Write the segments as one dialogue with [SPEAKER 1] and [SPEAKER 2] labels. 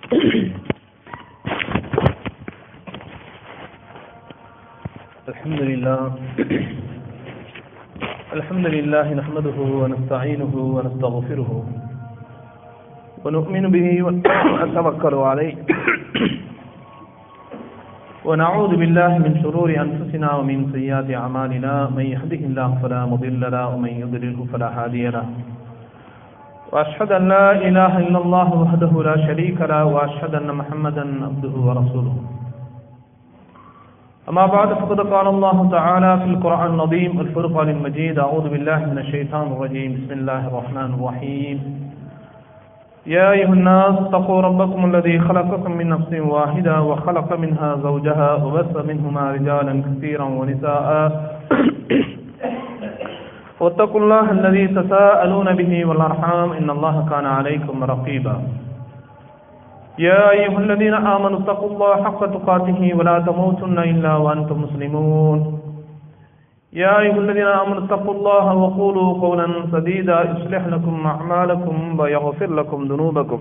[SPEAKER 1] الحمد لله الحمد لله نحمده ونستعينه ونستغفره ونؤمن به ونتوكل عليه ونعوذ بالله من شرور أنفسنا ومن سيئات أعمالنا من يهده الله فلا مضل له ومن يضلله فلا هادي له وأشهد أن لا إله إلا الله وحده لا شريك له وأشهد أن محمدا عبده ورسوله أما بعد فقد قال الله تعالى في القرآن العظيم والفرقان المجيد أعوذ بالله من الشيطان الرجيم بسم الله الرحمن الرحيم يا أيها الناس اتقوا ربكم الذي خلقكم من نفس واحدة وخلق منها زوجها وبث منهما رجالا كثيرا ونساء واتقوا الله الذي تساءلون به والأرحام إن الله كان عليكم رقيبا يا أيها الذين آمنوا اتقوا الله حق تقاته ولا تموتن إلا وأنتم مسلمون يا أيها الذين آمنوا اتقوا الله وقولوا قولا سديدا يصلح لكم أعمالكم ويغفر لكم ذنوبكم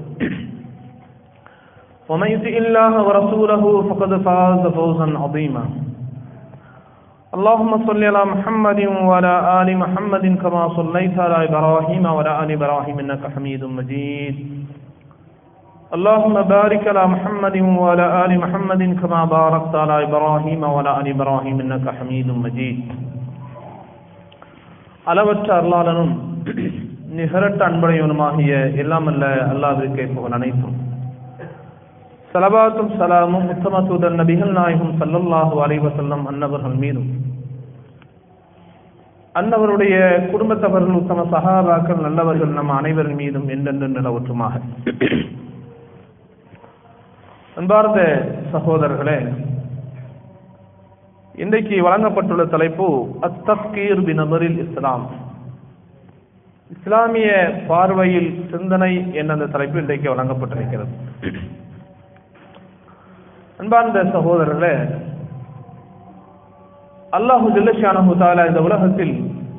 [SPEAKER 1] ومن يطع الله ورسوله فقد فاز فوزا عظيما اللهم صل على محمد وعلى آل محمد كما صليت على إبراهيم وعلى آل إبراهيم إنك حميد مجيد اللهم بارك على محمد وعلى آل محمد كما باركت على إبراهيم وعلى آل إبراهيم إنك حميد مجيد அளவற்ற அருளாளனும் நிகரட்ட அன்படையவனுமாகிய எல்லாமல்ல அல்லாவிற்கே புகழ் அனைத்தும் சலபாத்தும் சலாமும் உத்தம தூதர் நபிகள் நாயகம் சல்லல்லாஹு அலைவசல்லம் அன்னவர்கள் மீதும் அன்னவருடைய குடும்பத்தவர்கள் உத்தம சகாபாக்கள் நல்லவர்கள் நம் அனைவரின் மீதும் என்றென்று நிலவற்றுமாக அன்பார்ந்த சகோதரர்களே இன்றைக்கு வழங்கப்பட்டுள்ள தலைப்பு அத்தப்கீர் பினபரில் இஸ்லாம் இஸ்லாமிய பார்வையில் சிந்தனை என்ற அந்த தலைப்பு இன்றைக்கு வழங்கப்பட்டிருக்கிறது அன்பார்ந்த சகோதரர்களே அல்லாஹு ஜில்லஷானஹு தாலா இந்த உலகத்தில்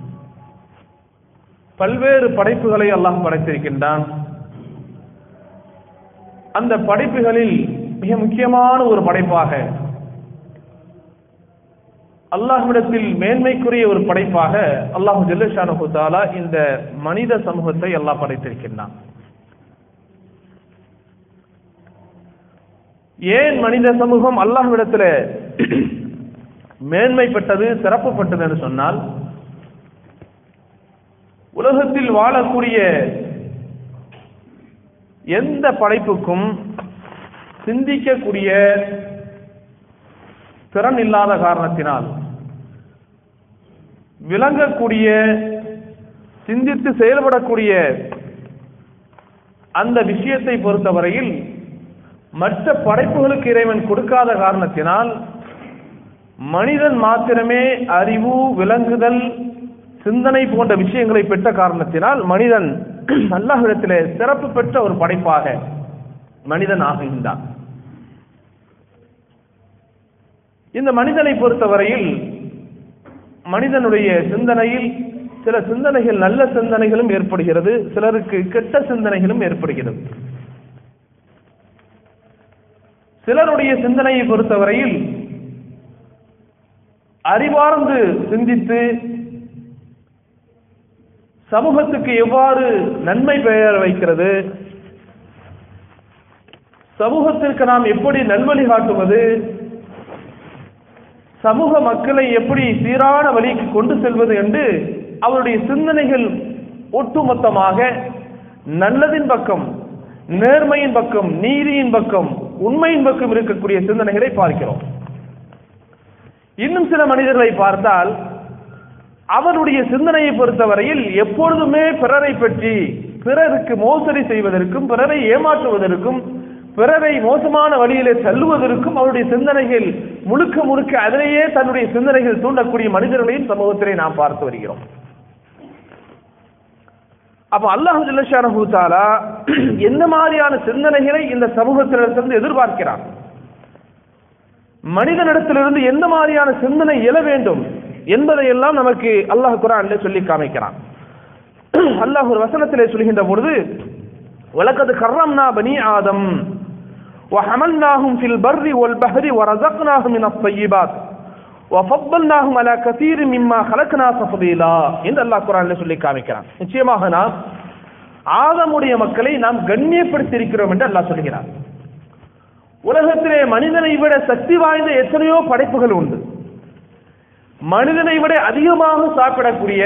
[SPEAKER 1] பல்வேறு படைப்புகளை அல்லாஹ் படைத்திருக்கின்றான் அந்த படைப்புகளில் மிக முக்கியமான ஒரு படைப்பாக அல்லாஹ்விடத்தில் மேன்மைக்குரிய ஒரு படைப்பாக அல்லாஹு ஜல்லஷானு தாலா இந்த மனித சமூகத்தை அல்லாஹ் படைத்திருக்கின்றான் ஏன் மனித சமூகம் அல்லாஹ்விடத்தில் மேன்மைப்பட்டது சிறப்புப்பட்டது என்று சொன்னால் உலகத்தில் வாழக்கூடிய எந்த படைப்புக்கும் சிந்திக்கக்கூடிய திறன் இல்லாத காரணத்தினால் விளங்கக்கூடிய சிந்தித்து செயல்படக்கூடிய அந்த விஷயத்தை பொறுத்தவரையில் மற்ற படைப்புகளுக்கு இறைவன் கொடுக்காத காரணத்தினால் மனிதன் மாத்திரமே அறிவு விளங்குதல் சிந்தனை போன்ற விஷயங்களை பெற்ற காரணத்தினால் மனிதன் அல்லாஹிடத்திலே சிறப்பு பெற்ற ஒரு படைப்பாக மனிதன் ஆகின்றான் இந்த மனிதனை பொறுத்தவரையில் மனிதனுடைய சிந்தனையில் சில சிந்தனைகள் நல்ல சிந்தனைகளும் ஏற்படுகிறது சிலருக்கு கெட்ட சிந்தனைகளும் ஏற்படுகிறது சிலருடைய சிந்தனையை பொறுத்தவரையில் அறிவார்ந்து சிந்தித்து சமூகத்துக்கு எவ்வாறு நன்மை பெயர் வைக்கிறது சமூகத்திற்கு நாம் எப்படி நல்வழி காட்டுவது சமூக மக்களை எப்படி சீரான வழிக்கு கொண்டு செல்வது என்று அவருடைய சிந்தனைகள் ஒட்டுமொத்தமாக நல்லதின் பக்கம் நேர்மையின் பக்கம் நீதியின் பக்கம் உண்மையின் பக்கம் இருக்கக்கூடிய சிந்தனைகளை பார்க்கிறோம் இன்னும் சில மனிதர்களை பார்த்தால் அவருடைய சிந்தனையை பொறுத்தவரையில் எப்பொழுதுமே பிறரை பற்றி பிறருக்கு மோசடி செய்வதற்கும் பிறரை ஏமாற்றுவதற்கும் பிறரை மோசமான வழியிலே தள்ளுவதற்கும் அவருடைய சிந்தனைகள் முழுக்க முழுக்க அதிலேயே தன்னுடைய சிந்தனைகள் தூண்டக்கூடிய மனிதர்களையும் சமூகத்திலே நாம் பார்த்து வருகிறோம் அப்ப அல்லாஹு ஜல்லஷானஹு தாலா எந்த மாதிரியான சிந்தனைகளை இந்த சமூகத்திலிருந்து எதிர்பார்க்கிறார் மனிதனிடத்திலிருந்து எந்த மாதிரியான சிந்தனை எழ வேண்டும் என்பதையெல்லாம் நமக்கு அல்லாஹ் குரான்ல சொல்லி காமிக்கிறான் அல்லாஹ் ஒரு வசனத்திலே சொல்கின்ற பொழுது வழக்கது கர்ரம்னா பனி ஆதம் وحملناهم في البر والبحر ورزقناهم من الطيبات وفضلناهم على كثير مما خلقنا تفضيلا என்று அல்லாஹ் குர்ஆன்ல சொல்லி காமிக்கிறான் நிச்சயமாக நாம் ஆதமுடைய மக்களை நாம் கண்ணியப்படுத்தி இருக்கிறோம் என்று அல்லாஹ் சொல்கிறான் உலகத்திலே மனிதனை விட சக்தி வாய்ந்த எத்தனையோ படைப்புகள் உண்டு மனிதனை விட அதிகமாக சாப்பிடக்கூடிய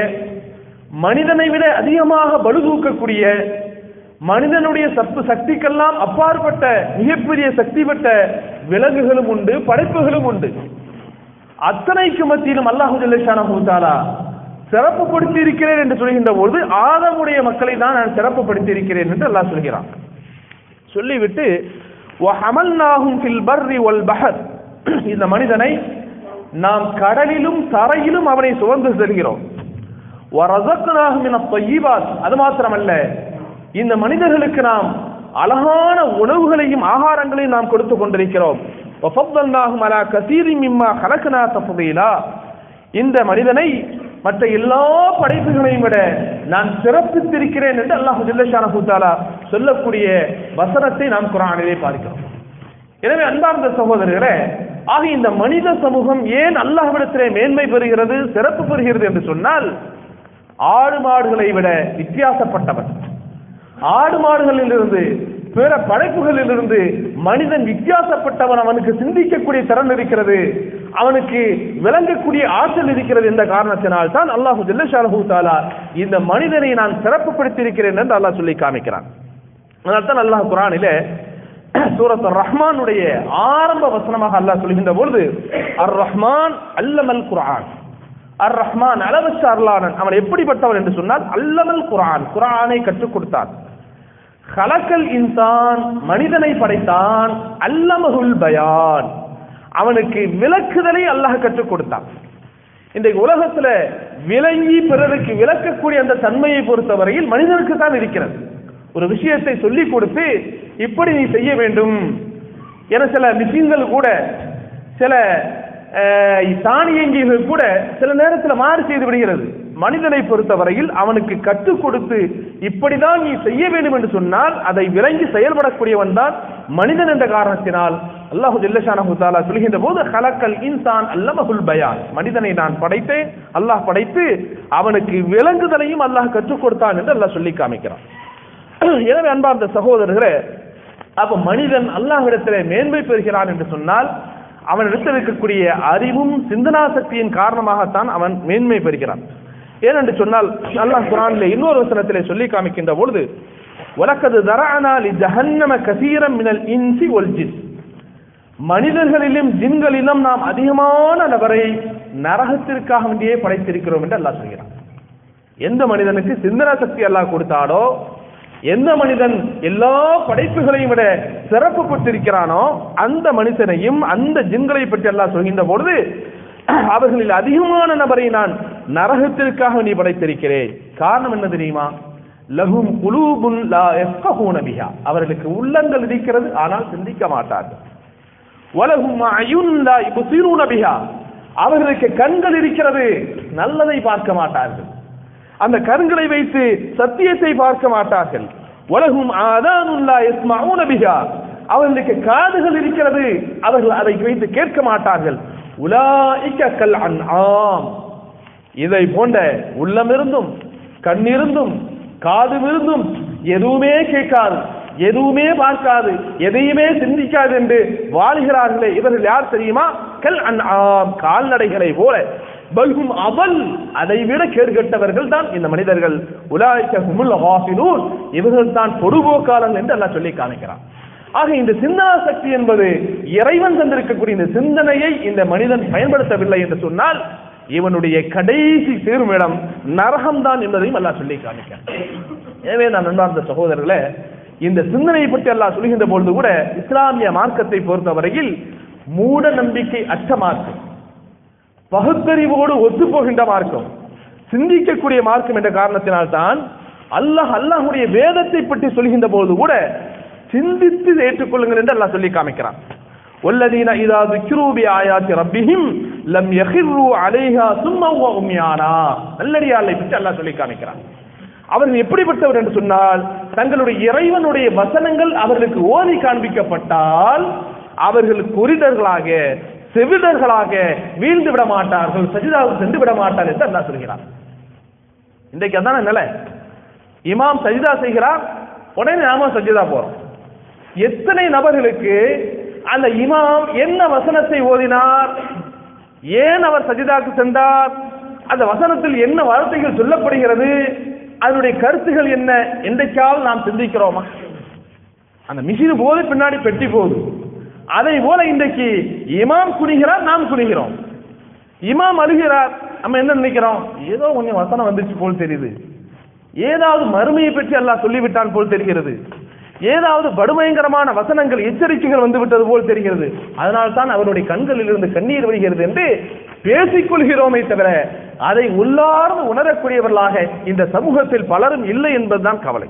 [SPEAKER 1] மனிதனை விட அதிகமாக பலு தூக்கக்கூடிய மனிதனுடைய சத்து சக்திக்கெல்லாம் அப்பாற்பட்ட மிகப்பெரிய சக்தி பெற்ற விலங்குகளும் உண்டு படைப்புகளும் உண்டு அத்தனைக்கு மத்தியிலும் அல்லாஹு ஜல்லஷானஹு தஆலா சிறப்புப்படுத்தி இருக்கிறேன் என்று சொல்கின்ற பொழுது ஆதமுடைய மக்களை தான் நான் சிறப்புப்படுத்தி இருக்கிறேன் என்று அல்லாஹ் சொல்கிறான் சொல்லிவிட்டு وَحَمَلْنَاهُمْ فِي الْبَرِّ وَالْبَحْرِ இந்த மனிதனை நாம் கடலிலும் தரையிலும் அவனை சுமந்து செல்கிறோம் وَرَزَقْنَاهُ مِنَ الطَّيِّبَاتِ அது மாத்திரமல்ல இந்த மனிதர்களுக்கு நாம் அழகான உணவுகளையும் ஆகாரங்களையும் நாம் கொடுத்து கொண்டிருக்கிறோம் وَفَضَّلْنَاهُمْ عَلَى كَثِيرٍ مِمَّا خَلَقْنَا تَفْضِيلًا இந்த மனிதனை மற்ற எல்லா படைப்புகளையும் விட நான் சிறப்பித்திருக்கிறேன் என்று அல்லாஹு ஜல்லஷானஹு தஆலா சொல்லக்கூடிய வசனத்தை நாம் குர்ஆனிலே பார்க்கிறோம் எனவே அன்பார்ந்த சகோதரர்களே ஆக இந்த மனித சமூகம் ஏன் அல்லாஹ்விடத்திலே மேன்மை பெறுகிறது சிறப்பு பெறுகிறது என்று சொன்னால் ஆடு மாடுகளை விட வித்தியாசப்பட்டவன் ஆடு மாடுகளிலிருந்து பிற படைப்புகளிலிருந்து மனிதன் வித்தியாசப்பட்டவன் அவனுக்கு சிந்திக்கக்கூடிய திறன் இருக்கிறது அவனுக்கு விளங்கக்கூடிய ஆற்றல் இருக்கிறது என்ற காரணத்தினால் தான் அல்லாஹு ஜல்லஷாலஹு தாலா இந்த மனிதனை நான் சிறப்புப்படுத்தியிருக்கிறேன் என்று அல்லாஹ் சொல்லி காமிக்கிறான் அதனால தான் அல்லாஹ் குரானிலே சூரத் ரஹ்மானுடைய ஆரம்ப வசனமாக அல்லாஹ் சொல்கின்ற பொழுது அர் ரஹ்மான் அல்லமல் குர்ஆன் அர் ரஹ்மான் அளவற்ற அருளாளன் அவன் எப்படிப்பட்டவன் என்று சொன்னால் அல்லமல் குர்ஆன் குர்ஆனை கற்றுக் கொடுத்தான் கலக்கல் இன்சான் மனிதனை படைத்தான் அல்லமகுல் பயான் அவனுக்கு விளக்குதலை அல்லாஹ் கற்றுக் கொடுத்தான் இன்றைக்கு உலகத்துல விளங்கி பிறருக்கு விளக்கக்கூடிய அந்த தன்மையை பொறுத்தவரையில் மனிதனுக்கு தான் இருக்கிறது ஒரு விஷயத்தை சொல்லி கொடுத்து இப்படி நீ செய்ய வேண்டும் என சில மிஷின்கள் கூட சில அஹ், தானியங்கிகள் கூட சில நேரத்தில் மாறு செய்து விடுகிறது மனிதனை பொறுத்தவரையில் அவனுக்கு கற்றுக் கொடுத்து இப்படிதான் நீ செய்ய வேண்டும் என்று சொன்னால் அதை விளங்கி செயல்படக்கூடியவன் தான் மனிதன் என்ற காரணத்தினால் அல்லாஹு ஜல்லஷானஹு தஆலா சொல்கின்ற போது ஹலக்கல் இன்சான் அல்லமஹுல் பயான் மனிதனை நான் படைத்தேன் அல்லாஹ் படைத்து அவனுக்கு விளங்குதலையும் அல்லாஹ் கற்றுக் கொடுத்தான் என்று அல்லாஹ் சொல்லி காமிக்கிறான் எனவே அன்பார்ந்த சகோதரர்களே அப்ப மனிதன் அல்லாஹ்விடத்திலே மேன்மை பெறுகிறான் என்று சொன்னால் அவனிடத்தில் இருக்கக்கூடிய அறிவும் சிந்தனா சக்தியின் காரணமாகத்தான் அவன் மேன்மை பெறுகிறான் ஏனென்று சொன்னால் அல்லாஹ் குரானிலே இன்னொரு வசனத்திலே சொல்லி காமிக்கின்ற பொழுது உலக்கது தரானா லி ஜஹன்னம கசீரம் மினல் இன்சி ஒல் ஜின் மனிதர்களிலும் ஜின்களிலும் நாம் அதிகமான நபரை நரகத்திற்காக வேண்டியே படைத்திருக்கிறோம் என்று அல்லாஹ் சொல்கிறான் எந்த மனிதனுக்கு சிந்தனா சக்தி அல்லாஹ் கொடுத்தாடோ எந்த மனிதன் எல்லா படைப்புகளையும் விட சிறப்பு பெற்றிருக்கிறானோ அந்த மனிதனையும் அந்த ஜின்களை பற்றி அல்லாஹ் சொல்கின்ற பொழுது அவர்களில் அதிகமான நபரை நான் நரகத்திற்காக நீ படைத்திருக்கிறேன் காரணம் என்ன தெரியுமா லகும் குலூபுன் லா யஃப்கஹூன பிஹா அவர்களுக்கு உள்ளங்கள் இருக்கிறது ஆனால் சிந்திக்க மாட்டார்கள் வலகும் அயுன் லா யுபசிரூன பிஹா அவர்களுக்கு கண்கள் இருக்கிறது நல்லதை பார்க்க மாட்டார்கள் அந்த கண்களை வைத்து சத்தியத்தை பார்க்க மாட்டார்கள் உலகும் ஆதானுல்லா யஸ்மஊன பிஹா அவர்களுக்கு காதுகள் இருக்கிறது அவர்கள் அதை வைத்து கேட்க மாட்டார்கள் உலாயிக்க கல் அன்ஆம் இதை போன்ற உள்ளமிருந்தும் கண்ணிருந்தும் காதுமிருந்தும் எதுவுமே கேட்காது எதுவுமே பார்க்காது எதையுமே சிந்திக்காது என்று வாழ்கிறார்களே இவர்கள் யார் தெரியுமா கல் அன்ஆம் கால்நடைகளை போல பல்கும் அவல் அதை விட கேடுகட்டவர்கள் தான் இந்த மனிதர்கள் உலாய்க்க ஹுமுல் ஹாஃபிலூன் இவர்கள் தான் பொடுபோக்காளர்கள் என்று அல்லாஹ் சொல்லி காமிக்கிறான் ஆக இந்த சிந்தனா சக்தி என்பது இறைவன் தந்திருக்கக்கூடிய இந்த சிந்தனையை இந்த மனிதன் பயன்படுத்தவில்லை என்று சொன்னால் இவனுடைய கடைசி தீர்மிடம் நரகம்தான் என்பதையும் அல்லாஹ் சொல்லி காமிக்கிறான் எனவே நான் நண்பார்ந்த சகோதரர்களே இந்த சிந்தனையை பற்றி அல்லாஹ் சொல்கின்ற பொழுது கூட இஸ்லாமிய மார்க்கத்தை பொறுத்தவரையில் மூட நம்பிக்கை அற்ற மார்க்கம் பகுத்தறிவோடு ஒத்துப்போகின்ற மார்க்கம் சிந்திக்கக்கூடிய மார்க்கம் என்ற காரணத்தினால்தான் அல்லாஹ் அல்லாஹ்வுடைய வேதத்தை பற்றி சொல்கின்ற போது கூட சிந்தித்து ஏற்றுக்கொள்ளுங்கள் என்று அல்லாஹ் சொல்லி காமிக்கிறான் والذين إذا ذكروا بآيات ربهم لم يخروا عليها ثم وعميانا நல்லடியாரை பற்றி அல்லாஹ் சொல்லி காமிக்கிறான் அவர்கள் எப்படிப்பட்டவர் என்று சொன்னால் தங்களுடைய இறைவனுடைய வசனங்கள் அவர்களுக்கு ஓதி காண்பிக்கப்பட்டால் அவர்கள் குருடர்களாக செவிடர்களாக வீழ்ந்து விட மாட்டார்கள் சஜிதாவுக்கு சென்று விட மாட்டார்கள் என்று அல்லாஹ் சொல்கிறார் இன்றைக்கு அதான நிலை இமாம் சஜிதா செய்கிறார் உடனே நாம சஜிதா போறோம் எத்தனை நபர்களுக்கு அந்த இமாம் என்ன வசனத்தை ஓதினார் ஏன் அவர் சஜிதாக்கு சென்றார் அந்த வசனத்தில் என்ன வார்த்தைகள் சொல்லப்படுகிறது அதனுடைய கருத்துகள் என்ன என்றைக்காவது நாம் சிந்திக்கிறோமா அந்த மிஷின் போது பின்னாடி பெட்டி போகுது அதை போல இன்றைக்கு இமாம் குனிகிறார் நாம் குனிகிறோம் இமாம் அழுகிறார் நம்ம என்ன நினைக்கிறோம் ஏதோ கொஞ்சம் வசனம் வந்துச்சு போல் தெரியுது ஏதாவது மறுமையை பற்றி அல்லாஹ் சொல்லிவிட்டான் போல் தெரிகிறது ஏதாவது படுபயங்கரமான வசனங்கள் எச்சரிக்கைகள் வந்து விட்டது போல் தெரிகிறது அதனால் தான் அவருடைய கண்களில் இருந்து கண்ணீர் வருகிறது என்று பேசிக்கொள்கிறோமே தவிர அதை உள்ளார்ந்து உணரக்கூடியவர்களாக இந்த சமூகத்தில் பலரும் இல்லை என்பதுதான் கவலை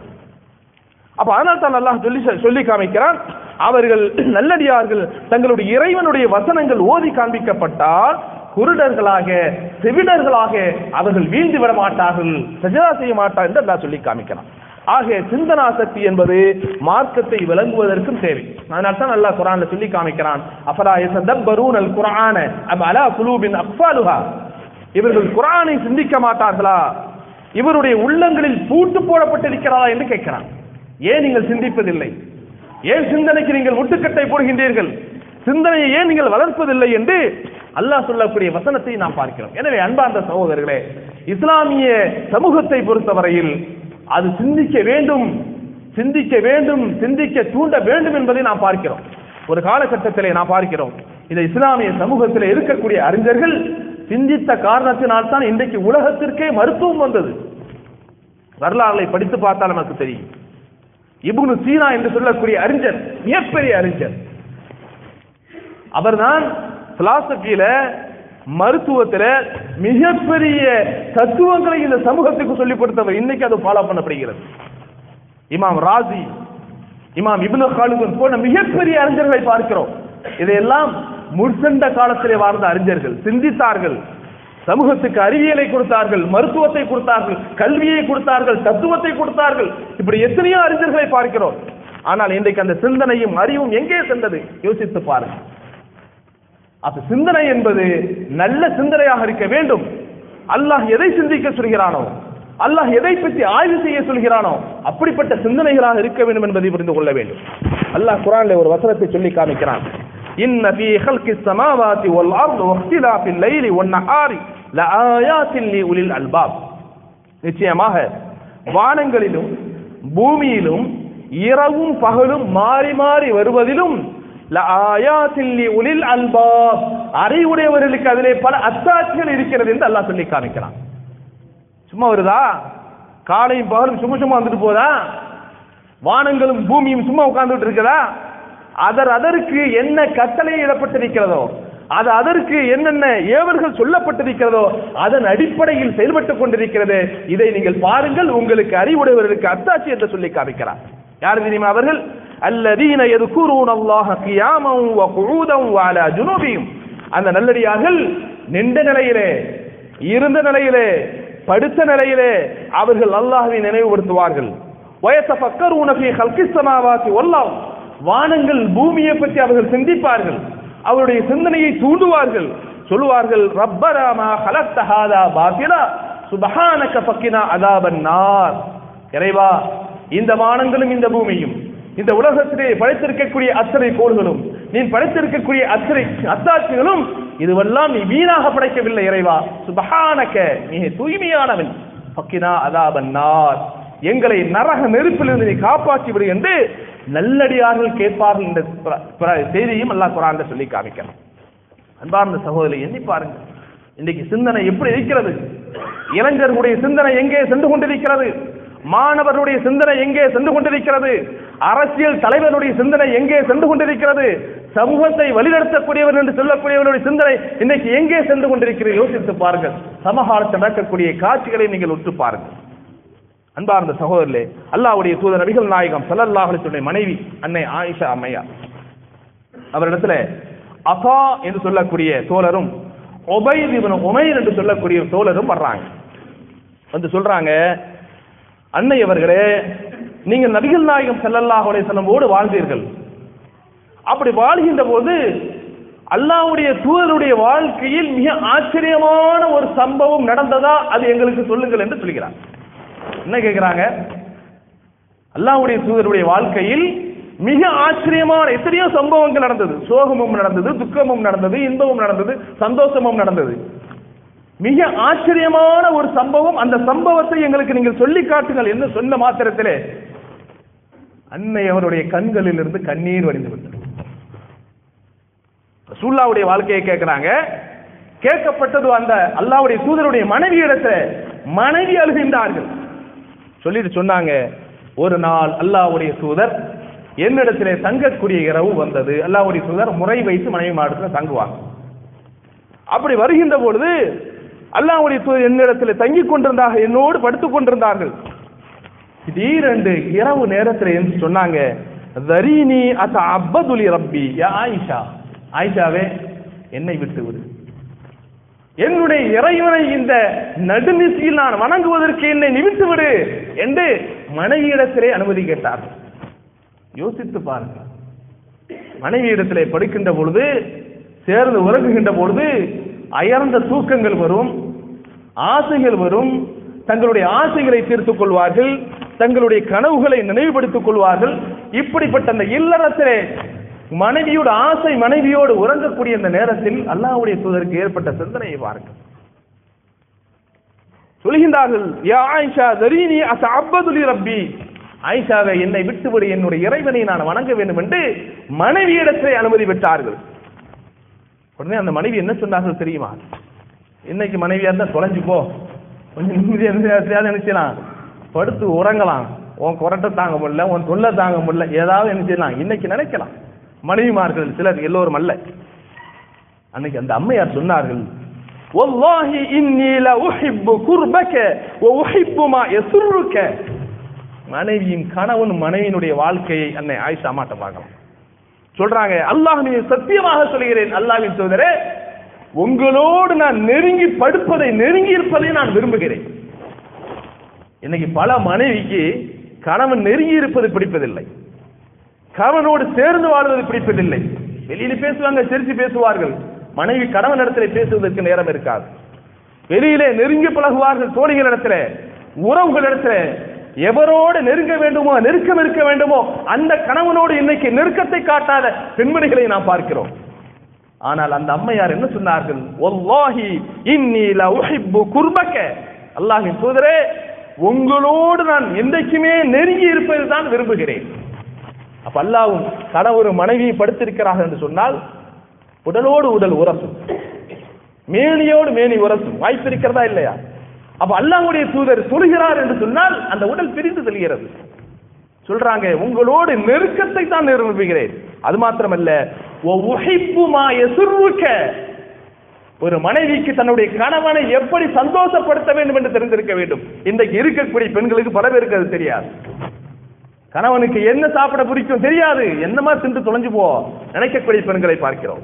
[SPEAKER 1] அப்ப அதனால் தான் அல்லாஹ் சொல்லி சொல்லி காமிக்கிறான் அவர்கள் நல்லடியார்கள் தங்களுடைய இறைவனுடைய வசனங்கள் ஓதி காண்பிக்கப்பட்டால் குருடர்களாக செவிடர்களாக அவர்கள் வீழ்ந்து விட மாட்டார்கள் சஜதா செய்ய மாட்டார் என்று அல்லாஹ் சொல்லி காமிக்கிறான் ஆக சிந்தனா சக்தி என்பது மார்க்கத்தை விளங்குவதற்கும் தேவை அதனால தான் அல்லாஹ் குரான்ல சொல்லி காமிக்கிறான் அஃபலா யதப்பரூன் அல் குர்ஆன அம் அலா குலூபின் அக்ஃபாலுஹா இவர்கள் குர்ஆனை சிந்திக்க மாட்டார்களா இவருடைய உள்ளங்களில் பூட்டு போடப்பட்டிருக்கிறதா என்று கேட்கிறான் ஏன் நீங்கள் சிந்திப்பதில்லை ஏன் சிந்தனைக்கு நீங்கள் முட்டுக்கட்டை போடுகின்றீர்கள் சிந்தனையை ஏன் நீங்கள் வளர்ப்பதில்லை என்று அல்லாஹ் சொல்லக்கூடிய வசனத்தை நாம் பார்க்கிறோம் எனவே அன்பார்ந்த சகோதரர்களே இஸ்லாமிய சமூகத்தை பொறுத்தவரையில் அது சிந்திக்க வேண்டும் சிந்திக்க வேண்டும் சிந்திக்க தூண்ட வேண்டும் என்பதை நாம் பார்க்கிறோம் ஒரு காலகட்டத்திலே நாம் பார்க்கிறோம் இந்த இஸ்லாமிய சமூகத்தில் இருக்கக்கூடிய அறிஞர்கள் சிந்தித்த காரணத்தினால் தான் இன்றைக்கு உலகத்திற்கே மருத்துவம் வந்தது வரலாறுகளை படித்து பார்த்தால் நமக்கு தெரியும் இப்னு சீனா என்று சொல்லக்கூடிய அறிஞர் மிகப்பெரிய அறிஞர் அவர்தான் பிலாசபியில மருத்துவத்துல மிகப்பெரிய தத்துவங்களை இந்த சமூகத்துக்கு சொல்லிக் கொடுத்தவர் இன்னைக்கு அது ஃபாலோ பண்ணப்படுகிறது இமாம் ராசி இமாம் இப்னு காலிதன் போன்ற மிகப்பெரிய அறிஞர்களை பார்க்கிறோம் இதையெல்லாம் முற்சென்ற காலத்திலே வாழ்ந்த அறிஞர்கள் சிந்தித்தார்கள் சமூகத்துக்கு அறிவியலை கொடுத்தார்கள் மருத்துவத்தை கொடுத்தார்கள் கல்வியை கொடுத்தார்கள் தத்துவத்தை கொடுத்தார்கள் இப்படி எத்தனையோ அறிஞர்களை பார்க்கிறோம் ஆனால் இன்றைக்கு அந்த சிந்தனையும் அறிவும் எங்கே சென்றது யோசித்து பாருங்கள் அப்ப சிந்தனை என்பது நல்ல சிந்தனையாக இருக்க வேண்டும் அல்லாஹ் எதை சிந்திக்க சொல்கிறானோ அல்லாஹ் எதை பற்றி ஆய்வு செய்ய சொல்கிறானோ அப்படிப்பட்ட சிந்தனைகளாக இருக்க வேண்டும் என்பதை புரிந்து கொள்ள வேண்டும் அல்லாஹ் குரான்ல ஒரு வசனத்தை சொல்லி காமிக்கிறான் இன்ன ஃபீ ஹல்கி ஸமாவாதி வல் அர்தி வக்திலாஃபில் லைலி வன் நஹாரி லஆயாத்தின் லிஉலில் அல்பாப் நிச்சயமாக வானங்களிலும் பூமியிலும் இரவும் பகலும் மாறி மாறி வருவதிலும் லஆயாத்தின் லிஉலில் அல்பாப் அறிவுடையவர்களுக்கு அதிலே பல அத்தாட்சிகள் இருக்கிறது என்று அல்லாஹ் சொல்லி காமிக்கிறான் சும்மா வருதா காலையும் பகலும் சும்மா சும்மா வந்துட்டு போதா வானங்களும் பூமியும் சும்மா உட்கார்ந்துட்டு இருக்குதா அதர் அதற்கு என்ன கட்டளை இடப்பட்டிருக்கிறதோ அது அதற்கு என்னென்ன ஏவல்கள் சொல்லப்பட்டிருக்கிறதோ அதன் அடிப்படையில் செயல்பட்டுக் கொண்டிருக்கிறது இதை நீங்கள் பாருங்கள் உங்களுக்கு அறிவுடையவர்களுக்கு அத்தாட்சி என்று சொல்லி காமிக்கிறார் யார் தெரியுமா அவர்கள் அல்லதீன எதுக்கூறுன் அல்லாஹ கியாமம் வ குஊதம் வ அலா ஜுனூபியும் அந்த நல்லடியார்கள் நின்ற நிலையிலே இருந்த நிலையிலே படுத்த நிலையிலே அவர்கள் அல்லாஹ்வை நினைவுபடுத்துவார்கள் வயத்தஃபக்கரூன ஃபீ ஹல்கிஸ் ஸமாவாத்தி வல்லாஹ் வானங்கள் பூமியை பற்றி அவர்கள் சிந்திப்பார்கள் அவருடைய சிந்தனையை தூண்டுவார்கள் சொல்லுவார்கள் ரப்பராமா ஹலக்த ஹாதா பாத்திலா சுபஹானக ஃபக்கினா அதாபன் நார் இறைவா இந்த வானங்களும் இந்த பூமியும் இந்த உலகத்திலே படைத்திருக்கக்கூடிய அத்தனை கோள்களும் நீ படைத்திருக்கக்கூடிய அத்தனை அத்தாட்சிகளும் இதுவெல்லாம் நீ வீணாக படைக்கவில்லை இறைவா சுபஹானக நீ தூய்மையானவன் ஃபக்கினா அதாபன் நார் எங்களை நரக நெருப்பிலிருந்து நீ காப்பாற்றி விடு என்று நல்லடியார்கள் கேட்பார்கள் என்ற பிர- பிர- செய்தியும் அல்லாஹ் குரான்ல சொல்லி காமிக்கிறான் அன்பார்ந்த சகோதரி எண்ணி பாருங்க இன்னைக்கு சிந்தனை எப்படி இருக்கிறது இளைஞர்களுடைய சிந்தனை எங்கே சென்று கொண்டிருக்கிறது மாணவர்களுடைய சிந்தனை எங்கே சென்று கொண்டிருக்கிறது அரசியல் தலைவருடைய சிந்தனை எங்கே சென்று கொண்டிருக்கிறது சமூகத்தை வழிநடத்தக்கூடியவர் என்று சொல்லக்கூடியவருடைய சிந்தனை இன்னைக்கு எங்கே சென்று கொண்டிருக்கிறது யோசித்து பாருங்கள் சமகாலத்தில் நடக்கக்கூடிய காட்சிகளை நீங்கள் உற்று பாருங்கள் அன்பார்ந்த சகோதரர்களே அல்லாஹ்வுடைய தூதர் நபிகள் நாயகம் ஸல்லல்லாஹு அலைஹி வஸல்லம் மனைவி அன்னை ஆயிஷா அம்மையார் அவரிடத்துல அசா என்று சொல்லக்கூடிய தோழரும் ஒபைத் இப்னு உமைர் என்று சொல்லக்கூடிய தோழரும் வர்றாங்க வந்து சொல்றாங்க அன்னை அவர்களே நீங்கள் நபிகள் நாயகம் ஸல்லல்லாஹு அலைஹி வஸல்லமோடு வாழ்ந்தீர்கள் அப்படி வாழ்கின்ற போது அல்லாஹ்வுடைய தூதருடைய வாழ்க்கையில் மிக ஆச்சரியமான ஒரு சம்பவம் நடந்ததா அது எங்களுக்கு சொல்லுங்கள் என்று சொல்கிறார் என்ன கேட்கிறாங்க அல்லாஹ்வுடைய தூதருடைய வாழ்க்கையில் மிக ஆச்சரியமான எத்தனையோ சம்பவங்கள் நடந்தது சோகமும் நடந்தது துக்கமும் நடந்தது இன்பமும் நடந்தது சந்தோஷமும் நடந்தது மிக ஆச்சரியமான ஒரு சம்பவம் அந்த சம்பவத்தை எங்களுக்கு நீங்கள் சொல்லி காட்டுங்கள் என்று சொன்ன மாத்திரத்திலே அன்னை அவருடைய கண்களில் இருந்து கண்ணீர் வடிந்து விட்டது ரசூல்லாவுடைய வாழ்க்கையை கேட்கிறாங்க கேட்கப்பட்டது அந்த அல்லாவுடைய தூதருடைய மனைவி இடத்துல மனைவி அழுகின்றார்கள் சொல்லிட்டு சொன்னாங்க ஒரு நாள் அல்லாஹ்வுடைய தூதர் என்னிடத்திலே தங்கக்கூடிய இரவு வந்தது அல்லாஹ்வுடைய தூதர் முறை வைத்து மனைவி மாடத்தில் தங்குவாங்க அப்படி வருகின்ற பொழுது அல்லாஹ்வுடைய தூதர் என்னிடத்தில் தங்கிக் கொண்டிருந்தாக என்னோடு படுத்துக் கொண்டிருந்தார்கள் திடீரென்று இரவு நேரத்தில் என்று சொன்னாங்க தரீனி அச அப்பதுலி ரப்பி யா ஆயிஷா ஆயிஷாவே என்னை விட்டு விடு என்னுடைய இறைவனை இந்த நடுநிசையில் நான் வணங்குவதற்கு என்னை நிமித்து விடு என்று மனைவியிடத்திலே அனுமதி கேட்டார் யோசித்து பாருங்க மனைவியிடத்திலே படுக்கின்ற பொழுது சேர்ந்து உறங்குகின்ற பொழுது அயர்ந்த தூக்கங்கள் வரும் ஆசைகள் வரும் தங்களுடைய ஆசைகளை தீர்த்துக் கொள்வார்கள் தங்களுடைய கனவுகளை நினைவுபடுத்திக் கொள்வார்கள் இப்படிப்பட்ட அந்த இல்லறத்திலே மனைவியோட ஆசை மனைவியோடு உறங்கக்கூடிய இந்த நேரத்தில் அல்லாஹ்வுடைய தூதருக்கு ஏற்பட்ட சிந்தனையை பாருங்கள் சொல்கின்றார்கள் யா ஆயிஷா தரீனி அச அப்பதுலி ரப்பி ஆயிஷாவை என்னை விட்டுவிடு என்னுடைய இறைவனை நான் வணங்க வேண்டும் என்று மனைவியிடத்திலே அனுமதி பெற்றார்கள் உடனே அந்த மனைவி என்ன சொன்னார்கள் தெரியுமா இன்னைக்கு மனைவியா இருந்தா தொலைஞ்சு போ கொஞ்சம் நிம்மதியா இருந்தா நினைச்சலாம் படுத்து உறங்கலாம் உன் குரட்டை தாங்க முடியல உன் தொல்லை தாங்க முடியல ஏதாவது என்ன செய்யலாம் இன்னைக்கு நினைக்கலாம் மனைவிமார்கள் சிலர் எல்லோரும் அல்ல அன்னைக்கு அந்த அம்மையார் சொன்னார்கள் والله إني لأحب قربك وأحب ما يسرك மனைவியின் கணவன் மனைவியினுடைய வாழ்க்கையை அன்னை ஆயிஷா மாட்ட பார்க்கலாம் சொல்றாங்க அல்லாஹ் நீ சத்தியமாக சொல்கிறேன் அல்லாஹ்வின் சோதரே உங்களோடு நான் நெருங்கி படுப்பதை நெருங்கி இருப்பதை நான் விரும்புகிறேன் இன்னைக்கு பல மனைவிக்கு கணவன் நெருங்கி இருப்பது பிடிப்பதில்லை கணவனோடு சேர்ந்து வாழ்வது பிடிப்பதில்லை வெளியில பேசுவாங்க சிரிச்சு பேசுவார்கள் மனைவி கணவன் இடத்துல பேசுவதற்கு நேரம் இருக்காது வெளியிலே நெருங்கி பழகுவார்கள் தோழிகள் இடத்துல உறவுகள் இடத்துல எவரோடு நெருங்க வேண்டுமோ நெருக்கம் இருக்க வேண்டுமோ அந்த கணவனோடு இன்னைக்கு நெருக்கத்தை காட்டாத பெண்மணிகளை நாம் பார்க்கிறோம் ஆனால் அந்த அம்மையார் என்ன சொன்னார்கள் ஒல்லாஹி இன்னி ல உஹிப்பு குர்பக்க அல்லாஹ்வின் தூதரே உங்களோடு நான் என்றைக்குமே நெருங்கி இருப்பது தான் விரும்புகிறேன் அப்ப அல்லாவும் கணவரும் மனைவியை படுத்திருக்கிறார்கள் என்று சொன்னால் உடலோடு உடல் உரசும் மேனியோடு மேனி உரசும் வாய்ப்பு இருக்கிறதா இல்லையா அப்ப அல்லாஹ்வுடைய தூதர் சொல்கிறார் என்று சொன்னால் அந்த உடல் பிரிந்து செல்கிறது சொல்றாங்க உங்களோடு நெருக்கத்தை தான் விரும்புகிறேன் அது மாத்திரமல்ல "வ உஹிப்பு மா யசுர்ருக்க." ஒரு மனைவிக்கு தன்னுடைய கணவனை எப்படி சந்தோஷப்படுத்த வேண்டும் என்று தெரிந்திருக்க வேண்டும் இன்றைக்கு இருக்கக்கூடிய பெண்களுக்கு பல பேருக்கு அது தெரியாது கணவனுக்கு என்ன சாப்பிட பிடிக்கும் தெரியாது என்னமா தின்று தொலைஞ்சு போ நினைக்கக்கூடிய பெண்களை பார்க்கிறோம்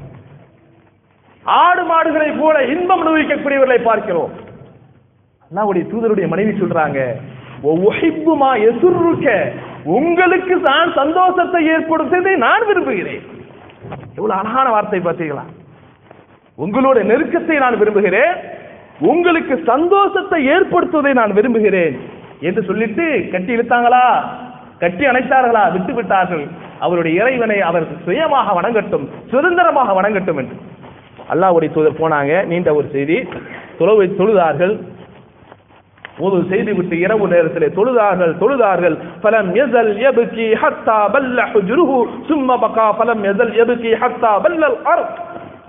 [SPEAKER 1] ஆடு மாடுகளை போல இன்பம் அனுபவிக்கக்கூடியவர்களை பார்க்கிறோம் அல்லாஹ்வுடைய தூதருடைய மனைவி சொல்றாங்க "ஒ உஹிப்புமா யசுர்ருக்க." உங்களுக்கு தான் சந்தோஷத்தை ஏற்படுத்துவதை நான் விரும்புகிறேன் எவ்வளவு அழகான வார்த்தை பார்த்தீங்களா உங்களோட நெருக்கத்தை நான் விரும்புகிறேன் உங்களுக்கு சந்தோஷத்தை ஏற்படுத்துவதை நான் விரும்புகிறேன் என்று சொல்லிட்டு கட்டி இழுத்தாங்களா கட்டி அணைத்தார்களா விட்டு விட்டார்கள் அவருடைய இறைவனை அவர் சுயமாக வணங்கட்டும் சுதந்திரமாக வணங்கட்டும் என்று அல்லாஹ்வுடைய தூதர் போனாங்க நீண்ட ஒரு செய்தி தொழுவை தொழுதார்கள் ஒரு செய்தி விட்டு இரவு நேரத்திலே தொழுதார்கள் தொழுதார்கள் ஃபலம் யஸல் யப்கி ஹத்தா பல்ல ஹுஜ்ருஹு சும்ம பகா ஃபலம் யஸல் யப்கி ஹத்தா பல்லல் அர்த்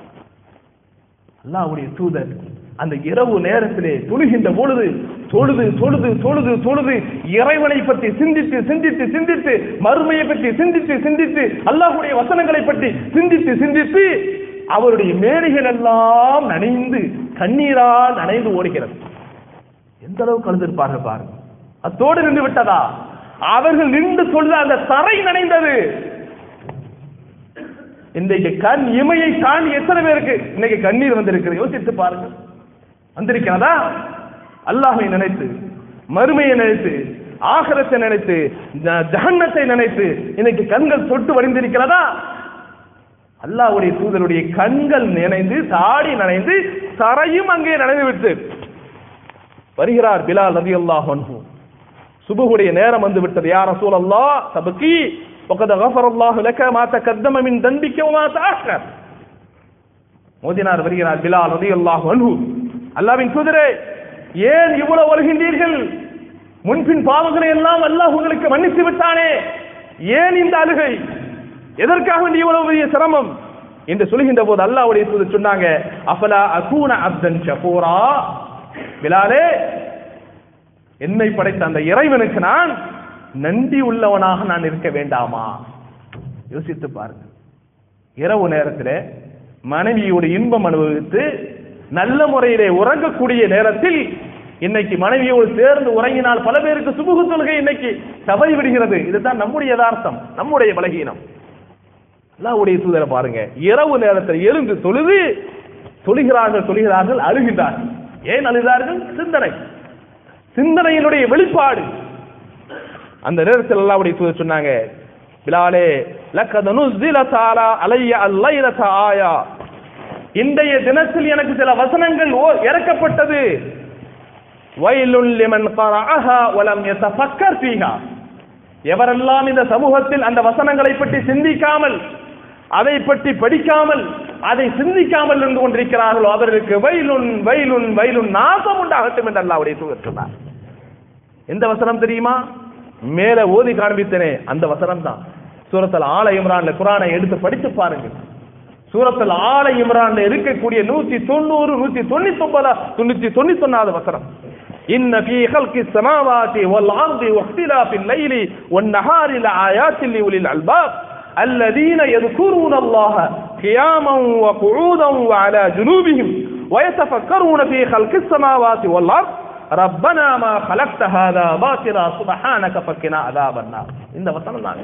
[SPEAKER 1] அல்லாஹ்வுடைய தூதர் அந்த இரவு நேரத்திலே தொழுகின்ற பொழுது தொழுது தொழுது தொழுது தொழுது இறைவனை பற்றி சிந்தித்து சிந்தித்து சிந்தித்து மறுமையை பற்றி சிந்தித்து சிந்தித்து அல்லாஹ்வுடைய வசனங்களை பற்றி சிந்தித்து சிந்தித்து அவருடைய மேடைகள் எல்லாம் நனைந்து கண்ணீரால் நனைந்து ஓடுகிறது எந்த அளவுக்கு அழுந்திருப்பார்கள் பாருங்க அத்தோடு நின்று விட்டதா அவர்கள் நின்று சொல்ல அந்த தரை நனைந்தது இன்றைக்கு கண் இமையை தாண்டி எத்தனை பேருக்கு இன்னைக்கு கண்ணீர் வந்திருக்கிறது யோசித்து பாருங்க வந்திருக்கிறதா அல்லாஹை நினைத்து மறுமையை நினைத்து ஆகரத்தை நினைத்து ஜ- ஜஹன்னத்தை நினைத்து இன்னைக்கு கண்கள் தொட்டு வடிந்திருக்கிறதா அல்லாஹ்வுடைய தூதருடைய கண்கள் நினைந்து தாடி நனைந்து தரையும் அங்கே நனைந்து விட்டு வருகிறார் பிலால் ரதி அல்லாஹ் சுபுகுடைய நேரம் வந்து விட்டது யார் ரசூல் அல்லாஹ் சபக்கி وقد غفر الله لك ما تقدم من ذنبك وما تأخر மோதினார் வருகிறார் பிலால் ரதி அல்லாஹ் அன்ஹு அல்லாவின் தூதரே ஏன் இவ்வளவு வருகின்றீர்கள் முன்பின் பாவங்களை எல்லாம் அல்லாஹ் உங்களுக்கு மன்னித்து விட்டானே ஏன் இந்த அழுகை எதற்காக வேண்டி இவ்வளவு பெரிய சிரமம் என்று சொல்கின்ற போது அல்லாஹ்வுடைய தூதர் சொன்னாங்க அஃபலா அகூன அப்தன் ஷகூரா பிலாலே என்னை படைத்த அந்த இறைவனுக்கு நான் நன்றி உள்ளவனாக நான் இருக்க வேண்டாமா யோசித்து பாருங்க இரவு நேரத்தில் மனைவியோட இன்பம் அனுபவித்து நல்ல முறையிலே உறங்கக்கூடிய நேரத்தில் இன்னைக்கு மனைவியோடு சேர்ந்து உறங்கினால் பல பேருக்கு சுபுகு தொழுகை இன்னைக்கு தவறி விடுகிறது இதுதான் நம்முடைய யதார்த்தம் நம்முடைய பலகீனம் அல்லாஹ்வுடைய தூதரை பாருங்க இரவு நேரத்தில் எழுந்து தொழுது தொழுகிறார்கள் தொழுகிறார்கள் அழுகின்றார்கள் ஏன் அழுகிறார்கள் சிந்தனை சிந்தனையினுடைய வெளிப்பாடு அந்த நேரத்தில் அல்லாஹ்வுடைய தூதர் சொன்னாங்க பிலாலே லக்கத நுஸ்ஸில தஆலா அலைய அல்லைலத ஆயா இன்றைய தினத்தில் எனக்கு சில வசனங்கள் ஓ இறக்கப்பட்டது வயலுல் லிமன் கரஅஹா வலம் யதஃபக்கர் ஃபீஹா எவரெல்லாம் இந்த சமூகத்தில் அந்த வசனங்களை பற்றி சிந்திக்காமல் அதை பற்றி படிக்காமல் அதை சிந்திக்காமல் இருந்து கொண்டிருக்கிறார்களோ அவர்களுக்கு வயலுன் வயலுன் வயலுன் நாசம் உண்டாகட்டும் என்று அல்லாஹ்வுடைய தூதர் சொன்னார் எந்த வசனம் தெரியுமா மேல ஓதி காண்பித்தனே அந்த வசனம் தான் சூரத்தில் ஆல இம்ரான்ல குரானை எடுத்து படித்து பாருங்க சூரத்தில் ஆல இம்ரான்ல இருக்கக்கூடிய நூத்தி தொண்ணூறு நூத்தி தொண்ணூத்தி ஒன்பதா தொண்ணூத்தி தொண்ணூத்தி ஒன்னாவது வசனம் إن في خلق السماوات والأرض واختلاف الليل والنهار لآيات لأولي الألباب الذين يذكرون الله قياما وقعودا وعلى جنوبهم ويتفكرون في خلق السماوات والأرض ربنا ما خلقت هذا باطلا سبحانك فقنا عذاب النار இந்த வசனம் தான்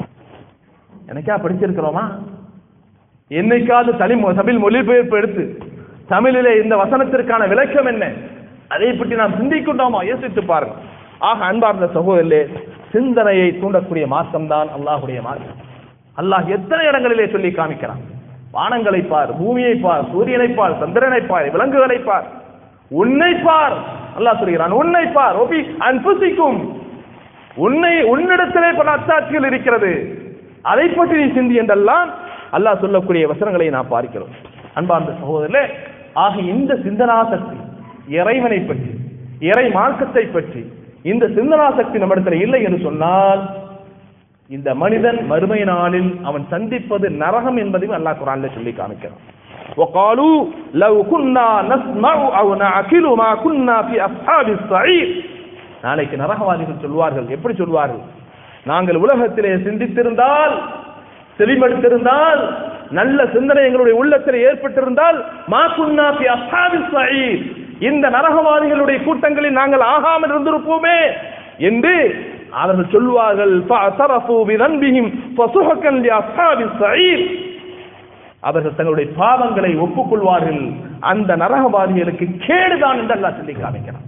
[SPEAKER 1] எனக்கா படிச்சிருக்கிறோமா என்னைக்காவது தனி தமிழ் மொழிபெயர்ப்பு எடுத்து தமிழிலே இந்த வசனத்திற்கான விளக்கம் என்ன அதை பற்றி நாம் சிந்திக்கின்றோமா யோசித்து பாருங்க ஆக அன்பார்ந்த சகோதரர்களே சிந்தனையை தூண்டக்கூடிய மார்க்கம் தான் அல்லாஹுடைய மார்க்கம் அல்லாஹ் எத்தனை இடங்களிலே சொல்லி காமிக்கிறான் வானங்களை பார் பூமியை பார் சூரியனை பார் சந்திரனை பார் விலங்குகளை பார் உன்னை பார் அல்லாஹ் சொல்கிறான் உன்னை பார் ஒபி அன்புசிக்கும் உன்னை உன்னிடத்திலே பல அத்தாட்சிகள் இருக்கிறது அதை பற்றி நீ சிந்தி என்றெல்லாம் அல்லாஹ் சொல்லக்கூடிய வசனங்களை நாம் பார்க்கிறோம் அன்பார்ந்த சகோதரர்களே ஆக இந்த சிந்தனா சக்தி இறைவனை பற்றி இறை மார்க்கத்தை பற்றி இந்த சிந்தனா சக்தி நம்மிடத்தில் இல்லை என்று சொன்னால் இந்த மனிதன் மறுமை நாளில் அவன் சந்திப்பது நரகம் என்பதையும் அல்லாஹ் குரான்ல சொல்லி காமிக்கிறான் وقالوا لو كنا نسمع او نعقل ما كنا في اصحاب السعير நாளைக்கு நரகவாதிகள் சொல்வார்கள் எப்படி சொல்வார்கள் நாங்கள் உலகத்திலே சிந்தித்திருந்தால் செவிமடுத்திருந்தால் நல்ல சிந்தனை எங்களுடைய உள்ளத்தில் ஏற்பட்டிருந்தால் மா குன்னா ஃபி அஸ்ஹாபிஸ் ஸயீர் இந்த நரகவாதிகளுடைய கூட்டங்களில் நாங்கள் ஆகாமல் இருந்திருப்போமே என்று அவர்கள் சொல்வார்கள் ஃபஅதரஃபு பிதன்பிஹிம் ஃபசுஹகன் லி அஸ்ஹாபிஸ் ஸயீர் அவர்கள் தங்களுடைய பாவங்களை ஒப்புக்கொள்வார்கள் அந்த நரகவாதிகளுக்கு கேடுதான் என்று அல்லாஹ் சொல்லி காமிக்கிறான்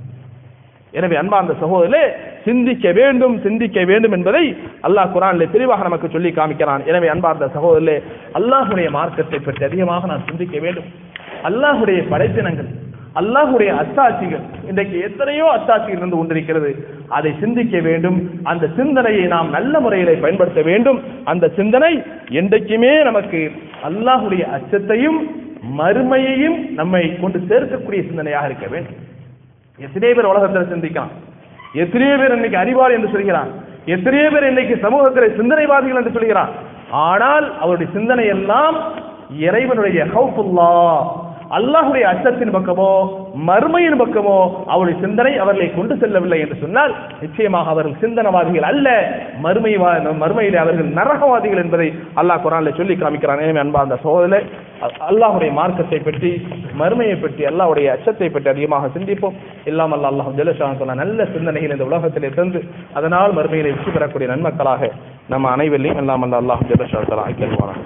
[SPEAKER 1] எனவே அன்பார்ந்த சகோதரே சிந்திக்க வேண்டும் சிந்திக்க வேண்டும் என்பதை அல்லாஹ் குரானிலே தெளிவாக நமக்கு சொல்லி காமிக்கிறான் எனவே அன்பார்ந்த சகோதரே அல்லாஹுடைய மார்க்கத்தை பற்றி அதிகமாக நாம் சிந்திக்க வேண்டும் அல்லாஹுடைய படைப்பினங்கள் அல்லாஹுடைய அத்தாட்சிகள் இன்றைக்கு எத்தனையோ அத்தாட்சிகள் இருந்து கொண்டிருக்கிறது அதை சிந்திக்க வேண்டும் அந்த சிந்தனையை நாம் நல்ல முறையிலே பயன்படுத்த வேண்டும் அந்த சிந்தனை என்றைக்குமே நமக்கு அல்லாஹுடைய அச்சத்தையும் மறுமையையும் நம்மை கொண்டு சேர்க்கக்கூடிய சிந்தனையாக இருக்க வேண்டும் எத்தனையோ பேர் உலகத்தில் சிந்திக்கலாம் எத்தனையோ பேர் இன்னைக்கு அறிவாளி என்று சொல்கிறான் எத்தனையோ பேர் இன்னைக்கு சமூகத்தில் சிந்தனைவாதிகள் என்று சொல்கிறான் ஆனால் அவருடைய சிந்தனை எல்லாம் இறைவனுடைய ஹவுஃபுல்லா அல்லாஹுடைய அச்சத்தின் பக்கமோ மறுமையின் பக்கமோ அவருடைய சிந்தனை அவர்களை கொண்டு செல்லவில்லை என்று சொன்னால் நிச்சயமாக அவர்கள் சிந்தனவாதிகள் அல்ல மறுமை மறுமையிலே அவர்கள் நரகவாதிகள் என்பதை அல்லாஹ் குரான்ல சொல்லி காமிக்கிறான் எனவே அன்பார்ந்த சோதனை அல்லாஹுடைய மார்க்கத்தை பற்றி மறுமையை பற்றி அல்லாஹுடைய அச்சத்தை பற்றி அதிகமாக சிந்திப்போம் எல்லாம் அல்ல அல்லாஹ் ஜெலஷான் சொன்ன நல்ல சிந்தனைகள் இந்த உலகத்திலே தந்து அதனால் மறுமையிலே வெற்றி பெறக்கூடிய நன்மக்களாக நம்ம அனைவரையும் எல்லாம் அல்ல அல்லாஹ் ஜெலஷான் ஆக்கிடுவாங்க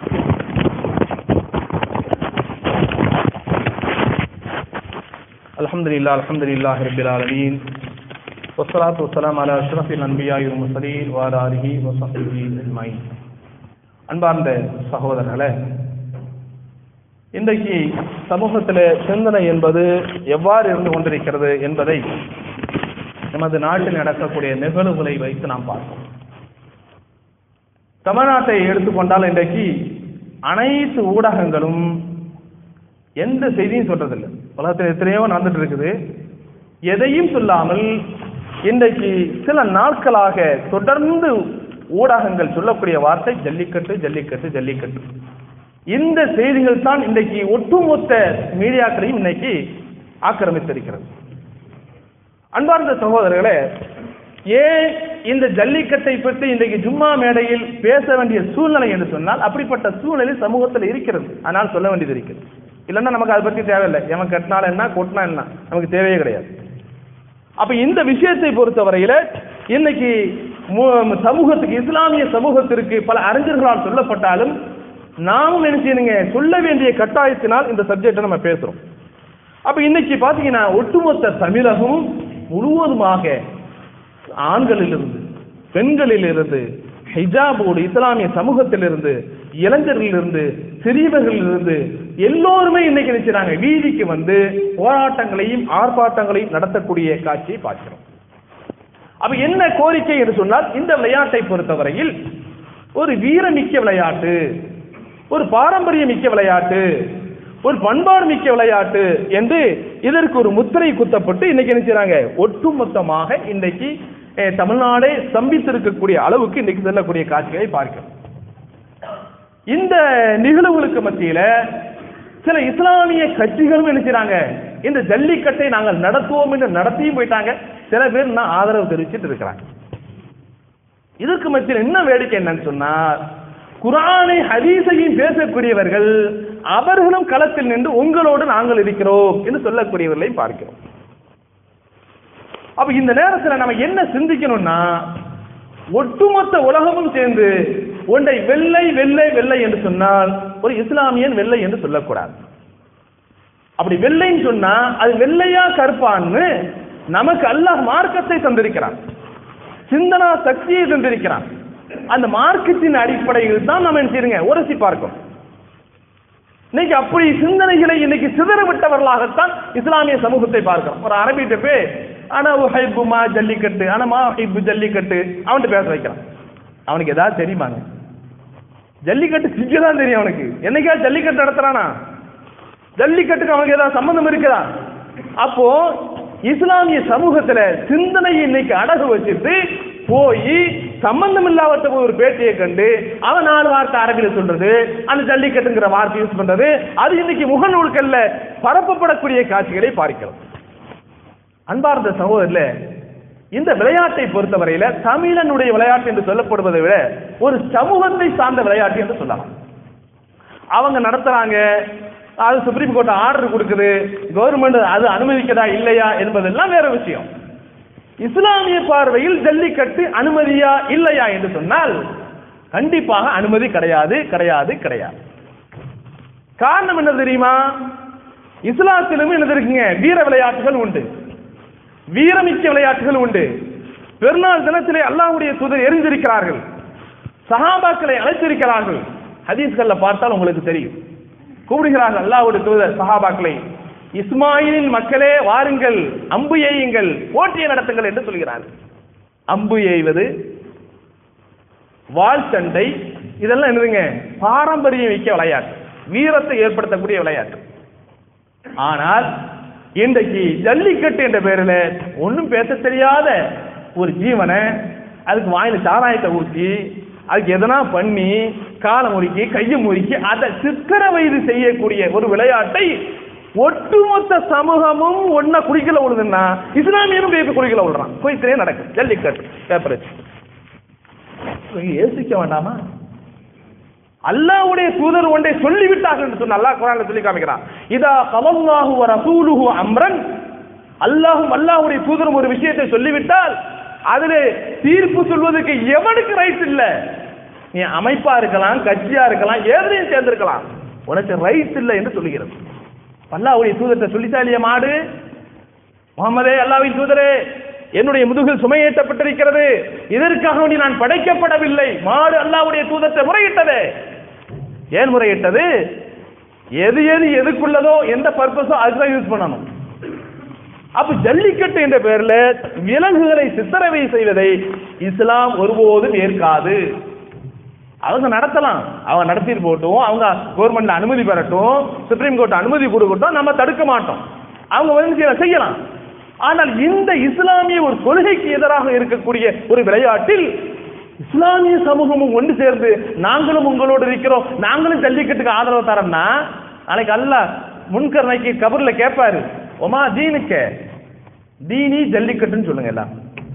[SPEAKER 1] الحمد الحمد لله الحمد لله رب العالمين والصلاة والسلام على أشرف الأنبياء والمرسلين وعلى آله وصحبه أجمعين அன்பார்ந்த சகோதரர்களே இன்றைக்கு சமூகத்தில் சிந்தனை என்பது எவ்வாறு இருந்து கொண்டிருக்கிறது என்பதை நமது நாட்டில் நடக்கக்கூடிய நிகழ்வுகளை வைத்து நாம் பார்ப்போம் தமிழ்நாட்டை எடுத்துக்கொண்டால் இன்றைக்கு அனைத்து ஊடகங்களும் எந்த செய்தியும் சொல்றதில்லை உலகத்தில் எத்தனையோ நடந்துட்டு இருக்குது எதையும் சொல்லாமல் இன்றைக்கு சில நாட்களாக தொடர்ந்து ஊடகங்கள் சொல்லக்கூடிய வார்த்தை ஜல்லிக்கட்டு ஜல்லிக்கட்டு ஜல்லிக்கட்டு இந்த செய்திகள் தான் இன்றைக்கு ஒட்டுமொத்த மீடியாக்களையும் இன்னைக்கு ஆக்கிரமித்திருக்கிறது அன்பார்ந்த சகோதரர்களே ஏன் இந்த ஜல்லிக்கட்டை பற்றி இன்றைக்கு ஜும்மா மேடையில் பேச வேண்டிய சூழ்நிலை என்று சொன்னால் அப்படிப்பட்ட சூழ்நிலை சமூகத்தில் இருக்கிறது அதனால் சொல்ல வேண்டியது இருக்கிறது இல்லைன்னா நமக்கு அதை பற்றி தேவையில்லை எவன் கட்டினாலும் என்ன கொட்டினா என்ன நமக்கு தேவையே கிடையாது அப்ப இந்த விஷயத்தை பொறுத்தவரையில இன்னைக்கு மு- சமூகத்துக்கு இஸ்லாமிய சமூகத்திற்கு பல அறிஞர்களால் சொல்லப்பட்டாலும் நாமும் என்ன செய்யணுங்க சொல்ல வேண்டிய கட்டாயத்தினால் இந்த சப்ஜெக்டை நம்ம பேசுறோம் அப்ப இன்னைக்கு பாத்தீங்கன்னா ஒட்டுமொத்த தமிழகமும் முழுவதுமாக ஆண்களிலிருந்து பெண்களிலிருந்து ஹிஜாபோடு இஸ்லாமிய சமூகத்திலிருந்து இளைஞர்களிலிருந்து சிறியவர்களிலிருந்து எல்லோருமே இன்னைக்கு நினைச்சாங்க வீதிக்கு வந்து போராட்டங்களையும் ஆர்ப்பாட்டங்களையும் நடத்தக்கூடிய காட்சியை பார்க்கிறோம் அப்ப என்ன கோரிக்கை என்று சொன்னால் இந்த விளையாட்டை பொறுத்தவரையில் ஒரு வீரமிக்க விளையாட்டு ஒரு பாரம்பரிய மிக்க விளையாட்டு ஒரு பண்பாடு மிக்க விளையாட்டு என்று இதற்கு ஒரு முத்திரை குத்தப்பட்டு இன்னைக்கு என்ன செய்றாங்க ஒட்டுமொத்தமாக இன்றைக்கு அஹ், தமிழ்நாடே ஸ்தம்பித்திருக்கக்கூடிய அளவுக்கு இன்னைக்கு செல்லக்கூடிய காட்சிகளை பார்க்கிறோம் இந்த நிகழ்வுகளுக்கு மத்தியில சில இஸ்லாமிய கட்சிகளும் என்ன செய்றாங்க இந்த ஜல்லிக்கட்டை நாங்கள் நடத்துவோம் என்று நடத்தியும் போயிட்டாங்க சில பேர் இன்னும் ஆதரவு தெரிவிச்சிட்டு இருக்கிறாங்க இதற்கு மத்தியில் என்ன வேடிக்கை என்னன்னு சொன்னா குரானை ஹதீஸையும் பேசக்கூடியவர்கள் அவர்களும் களத்தில் நின்று உங்களோடு நாங்கள் இருக்கிறோம் என்று சொல்லக்கூடியவர்களையும் பார்க்கிறோம் அப்ப இந்த நேரத்தில் நம்ம என்ன சிந்திக்கணும்னா ஒட்டுமொத்த உலகமும் சேர்ந்து ஒன்றை வெள்ளை வெள்ளை வெள்ளை என்று சொன்னால் ஒரு இஸ்லாமியன் வெள்ளை என்று சொல்லக்கூடாது அப்படி வெள்ளைன்னு சொன்னா அது வெள்ளையா கருப்பான்னு நமக்கு அல்லாஹ் மார்க்கத்தை தந்திருக்கிறான் சிந்தனா சக்தியை தந்திருக்கிறான் அந்த மார்க்கத்தின் அடிப்படையில் தான் நம்ம என்ன செய்யுங்க உரசி பார்க்கணும் இன்னைக்கு அப்படி சிந்தனைகளை இன்னைக்கு சிதற விட்டவர்களாகத்தான் இஸ்லாமிய சமூகத்தை பார்க்கிறோம் ஒரு அரபிட்ட போய் ஆனா ஹைபுமா ஜல்லிக்கட்டு ஆனா மா ஹைபு ஜல்லிக்கட்டு அவன்கிட்ட பேச வைக்கிறான் அவனுக்கு ஏதாவது தெரியுமாங்க ஜல்லிக்கட்டு சிஞ்சு தான் தெரியும் அவனுக்கு என்னைக்கா ஜல்லிக்கட்டு நடத்துறானா ஜல்லிக்கட்டுக்கு அவனுக்கு ஏதாவது சம்பந்தம் இருக்குதா அப்போ இஸ்லாமிய சமூகத்துல சிந்தனையை இன்னைக்கு அடகு வச்சுட்டு போய் சம்பந்தம் இல்லாத போய் ஒரு பேட்டியை கண்டு அவன் நாலு வார்த்தை அரபில சொல்றது அந்த ஜல்லிக்கட்டுங்கிற வார்த்தை யூஸ் பண்றது அது இன்னைக்கு முகநூல்கள்ல பரப்பப்படக்கூடிய காட்சிகளை பார்க்கிறோம் அன்பார்ந்த சகோதரர்ல இந்த விளையாட்டை பொறுத்தவரையில தமிழனுடைய விளையாட்டு என்று சொல்லப்படுவதை விட ஒரு சமூகத்தை சார்ந்த விளையாட்டு என்று சொல்லலாம் அவங்க நடத்துறாங்க அது சுப்ரீம் கோர்ட் ஆர்டர் கொடுக்குது கவர்மெண்ட் அது அனுமதிக்கதா இல்லையா என்பதெல்லாம் வேற விஷயம் இஸ்லாமிய பார்வையில் ஜல்லிக்கட்டு அனுமதியா இல்லையா என்று சொன்னால் கண்டிப்பாக அனுமதி கிடையாது கிடையாது கிடையாது காரணம் என்ன தெரியுமா இஸ்லாத்திலும் என்ன இருக்குங்க வீர விளையாட்டுகள் உண்டு வீரமிக்க விளையாட்டுகள் உண்டு பெருநாள் தினத்திலே அல்லாஹ்வுடைய தூதர் எரிந்திருக்கிறார்கள் சஹாபாக்களை அழைத்திருக்கிறார்கள் ஹதீஸ்கள்ல பார்த்தால் உங்களுக்கு தெரியும் கூப்பிடுகிறார்கள் அல்லாஹ்வுடைய தூதர் சஹாபாக்களை இஸ்மாயிலின் மக்களே வாருங்கள் அம்பு எய்யுங்கள் போட்டியை நடத்துங்கள் என்று சொல்கிறார்கள் அம்பு எய்வது வாள் சண்டை இதெல்லாம் என்னதுங்க பாரம்பரியம் மிக்க விளையாட்டு வீரத்தை ஏற்படுத்தக்கூடிய விளையாட்டு ஆனால் இன்றைக்கு ஜல்லிக்கட்டு என்ற பேரில் ஒன்றும் பேச தெரியாத ஒரு ஜீவனை அதுக்கு வாயில சாராயத்தை ஊற்றி அதுக்கு எதனா பண்ணி காலை முறுக்கி கையை முறுக்கி அதை சித்திரவயது செய்யக்கூடிய ஒரு விளையாட்டை ஒட்டுமொத்த சமூகமும் ஒன்னா குடிக்கல விழுதுன்னா இஸ்லாமியனும் போய் குடிக்கல விழுறான் போய்த்தே நடக்கும் ஜல்லிக்கட்டு பேப்பர் யோசிக்க வேண்டாமா அல்லாஹ்வுடைய தூதர் ஒன்றை சொல்லிவிட்டார்கள் என்று சொன்ன அல்லாஹ் குரான்ல சொல்லி காமிக்கிறான் இதா கவல்லாஹு வ ரசூலுஹு அம்ரன் அல்லாஹும் அல்லாஹ்வுடைய தூதரும் ஒரு விஷயத்தை சொல்லிவிட்டால் அதிலே தீர்ப்பு சொல்வதற்கு எவனுக்கு ரைட் இல்ல நீ அமைப்பா இருக்கலாம் கட்சியா இருக்கலாம் எதுலையும் சேர்ந்திருக்கலாம் உனக்கு ரைட் இல்லை என்று சொல்லுகிறது அல்லாஹ்வுடைய தூதர்கிட்ட சொல்லிட்டா இல்லையா மாடு முகமதே அல்லாவின் தூதரே என்னுடைய முதுகில் சுமையேற்றப்பட்டிருக்கிறது இதற்காக வேண்டி நான் படைக்கப்படவில்லை மாடு அல்லாவுடைய தூதத்தை முறையிட்டதே ஏன் முறையிட்டது எது எது எதுக்குள்ளதோ எந்த பர்பஸோ அதுதான் யூஸ் பண்ணணும் அப்ப ஜல்லிக்கட்டு என்ற பெயர்ல விலங்குகளை சித்திரவை செய்வதை இஸ்லாம் ஒருபோதும் ஏற்காது அவங்க நடத்தலாம் அவங்க நடத்திட்டு போட்டும் அவங்க கவர்மெண்ட்ல அனுமதி பெறட்டும் சுப்ரீம் கோர்ட் அனுமதி கொடுக்கட்டும் நம்ம தடுக்க மாட்டோம் அவங்க வந்து செய்ய- செய்யலாம் ஆனால் இந்த இஸ்லாமிய ஒரு கொள்கைக்கு எதிராக இருக்கக்கூடிய ஒரு விளையாட்டில் இஸ்லாமிய சமூகமும் ஒன்று சேர்ந்து நாங்களும் உங்களோடு இருக்கிறோம் நாங்களும் ஜல்லிக்கட்டுக்கு ஆதரவு தரோம்னா நாளைக்கு அல்லாஹ் முன்கர் நாய்க்கு கபர்ல கேட்பாரு ஒமா தீனுக்க தீனி ஜல்லிக்கட்டுன்னு சொல்லுங்க எல்லாம்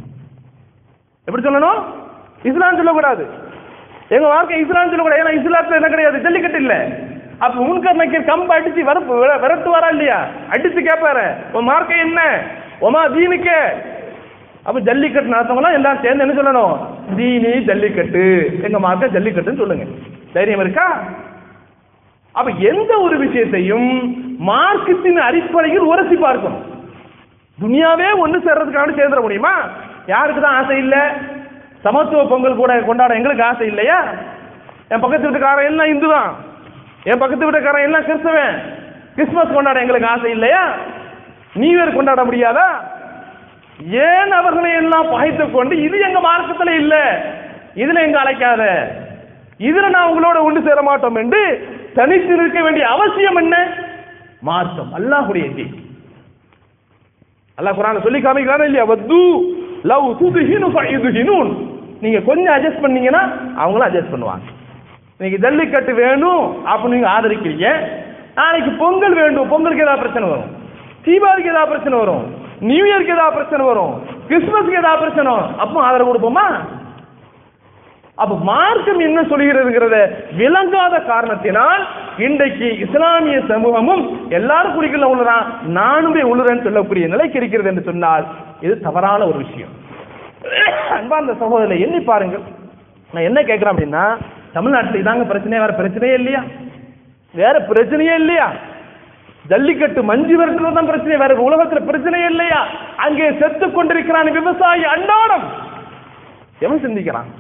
[SPEAKER 1] எப்படி சொல்லணும் இஸ்லாம் சொல்லக்கூடாது எங்க வாழ்க்கை இஸ்லாம் சொல்லக்கூடாது ஏன்னா இஸ்லாத்துல என்ன கிடையாது ஜல்லிக்கட்டு இல்ல அப்ப முன்கர் நக்கீர் கம்ப அடிச்சு வரப்பு விர- விரட்டுவாரா இல்லையா அடிச்சு கேட்பாரு உன் மார்க்கை என்ன ஒமா தீனுக்க அப்ப ஜல்லிக்கட்டு நடத்தவங்களாம் எல்லாம் சேர்ந்து என்ன சொல்லணும் தீனி ஜல்லிக்கட்டு எங்க மார்க்க ஜல்லிக்கட்டுன்னு சொல்லுங்க தைரியம் இருக்கா அப்ப எந்த ஒரு விஷயத்தையும் மார்க்கத்தின் அடிப்படையில் உரசி பார்க்கணும் துனியாவே ஒண்ணு சேர்றதுக்காக சேர்ந்துட முடியுமா யாருக்கு தான் ஆசை இல்ல சமத்துவ பொங்கல் கூட கொண்டாட எங்களுக்கு ஆசை இல்லையா என் பக்கத்து வீட்டுக்காரன் எல்லாம் இந்து தான் என் பக்கத்து வீட்டுக்காரன் எல்லாம் கிறிஸ்தவன் கிறிஸ்துமஸ் கொண்டாட எங்களுக்கு ஆசை இல்லையா நியூ இயர் கொண்டாட முடியாதா ஏன் அவர்களை எல்லாம் பகைத்துக் கொண்டு இது எங்க மார்க்கத்துல இல்ல இதுல எங்க அழைக்காத இதுல நான் உங்களோட ஒன்று சேர மாட்டோம் என்று தனித்து இருக்க வேண்டிய அவசியம் என்ன மார்க்கம் அல்லாஹுடைய தீன் அல்லாஹ் குரான் சொல்லி காமிக்கிறானா இல்லையா வத்து லவ் துதுஹினு ஃபயுதுஹினூன் நீங்க கொஞ்சம் அட்ஜஸ்ட் பண்ணீங்கன்னா அவங்களும் அட்ஜஸ்ட் பண்ணுவாங்க இன்னைக்கு ஜல்லிக்கட்டு வேணும் அப்படின்னு நீங்க ஆதரிக்கிறீங்க நாளைக்கு பொங்கல் வேண்டும் பொங்கலுக்கு ஏதாவது பிரச்சனை வரும் தீபாவளிக்கு ஏதாவது பிரச்சனை வரும் நியூ இயர்க்கு ஏதாவது பிரச்சனை வரும் கிறிஸ்துமஸ்க்கு ஏதாவது பிரச்சனை வரும் அப்போ ஆதரவு கொடுப்போமா அப்ப மார்க்கம் என்ன சொல்கிறதுங்கிறத விளங்காத காரணத்தினால் இன்றைக்கு இஸ்லாமிய சமூகமும் எல்லாரும் குடிக்கல உள்ளதான் நானுமே உள்ளுறேன்னு சொல்லக்கூடிய நிலைக்கு இருக்கிறது என்று சொன்னால் இது தவறான ஒரு விஷயம் அன்பார்ந்த சகோதரரை எண்ணி பாருங்கள் நான் என்ன கேட்கிறேன் அப்படின்னா தமிழ்நாட்டில் இதாங்க பிரச்சனையே வேற பிரச்சனையே இல்லையா வேற பிரச்சனையே இல்லையா ஜல்லிக்கட்டு மஞ்சு விரட்டுறது தான் பிரச்சனை வேற உலகத்துல பிரச்சனையே இல்லையா அங்கே செத்து கொண்டிருக்கிறான் விவசாயி அன்றாடம் எவன் சிந்திக்கிறான்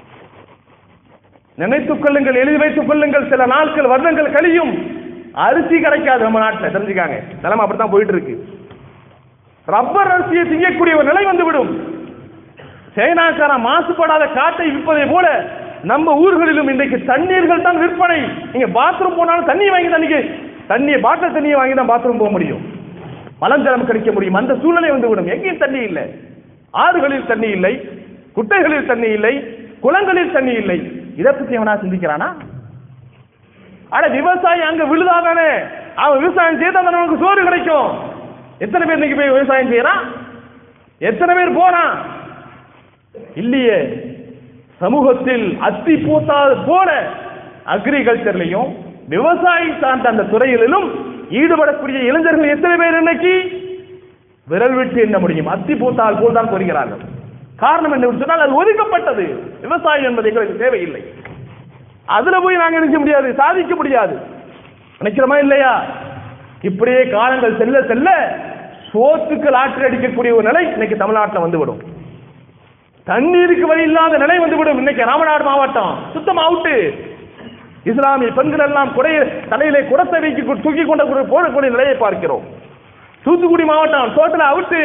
[SPEAKER 1] நினைத்துக் கொள்ளுங்கள் எழுதி வைத்துக் கொள்ளுங்கள் சில நாட்கள் வருடங்கள் கழியும் அரிசி கிடைக்காது நம்ம நாட்டில் தெரிஞ்சுக்காங்க நிலைமை அப்படித்தான் போயிட்டு இருக்கு ரப்பர் அரிசியை திங்கக்கூடிய ஒரு நிலை வந்துவிடும் சைனாக்காரன் மாசுபடாத காட்டை விற்பதை போல நம்ம ஊர்களிலும் இன்றைக்கு தண்ணீர்கள் தான் விற்பனை நீங்க பாத்ரூம் போனாலும் தண்ணி வாங்கி தண்ணிக்கு தண்ணியை பாட்டில் தண்ணியை வாங்கி தான் பாத்ரூம் போக முடியும் மலஞ்சலம் கிடைக்க முடியும் அந்த சூழ்நிலை வந்துவிடும் எங்கேயும் தண்ணி இல்லை ஆறுகளில் தண்ணி இல்லை குட்டைகளில் தண்ணி இல்லை குளங்களில் தண்ணி இல்லை இதை பத்தி அவனா சிந்திக்கிறானா அட விவசாயி அங்க விழுதாதானே அவன் விவசாயம் செய்தா தானே அவனுக்கு சோறு கிடைக்கும் எத்தனை பேர் இன்னைக்கு போய் விவசாயம் செய்யறான் எத்தனை பேர் போறான் இல்லையே சமூகத்தில் அத்தி பூத்தாது போல அக்ரிகல்ச்சர்லையும் விவசாயி சார்ந்த அந்த துறைகளிலும் ஈடுபடக்கூடிய இளைஞர்கள் எத்தனை பேர் இன்னைக்கு விரல் விட்டு எண்ண முடியும் அத்தி பூத்தால் போல் தான் கூறுகிறார்கள் காரணம் என்ன சொன்னால் அது ஒதுக்கப்பட்டது விவசாயம் என்பது எங்களுக்கு தேவையில்லை அதுல போய் நாங்க நினைக்க முடியாது சாதிக்க முடியாது நினைக்கிறோமா இல்லையா இப்படியே காலங்கள் செல்ல செல்ல சோத்துக்கு லாட்டரி அடிக்கக்கூடிய ஒரு நிலை இன்னைக்கு தமிழ்நாட்டில் வந்துவிடும் தண்ணீருக்கு வழி இல்லாத நிலை வந்துவிடும் இன்னைக்கு ராமநாடு மாவட்டம் சுத்தம் அவுட்டு இஸ்லாமிய பெண்கள் எல்லாம் குடைய தலையிலே குடத்தை வைக்கி தூக்கி கொண்ட ஒரு போடக்கூடிய நிலையை பார்க்கிறோம் தூத்துக்குடி மாவட்டம் டோட்டல் அவுட்டு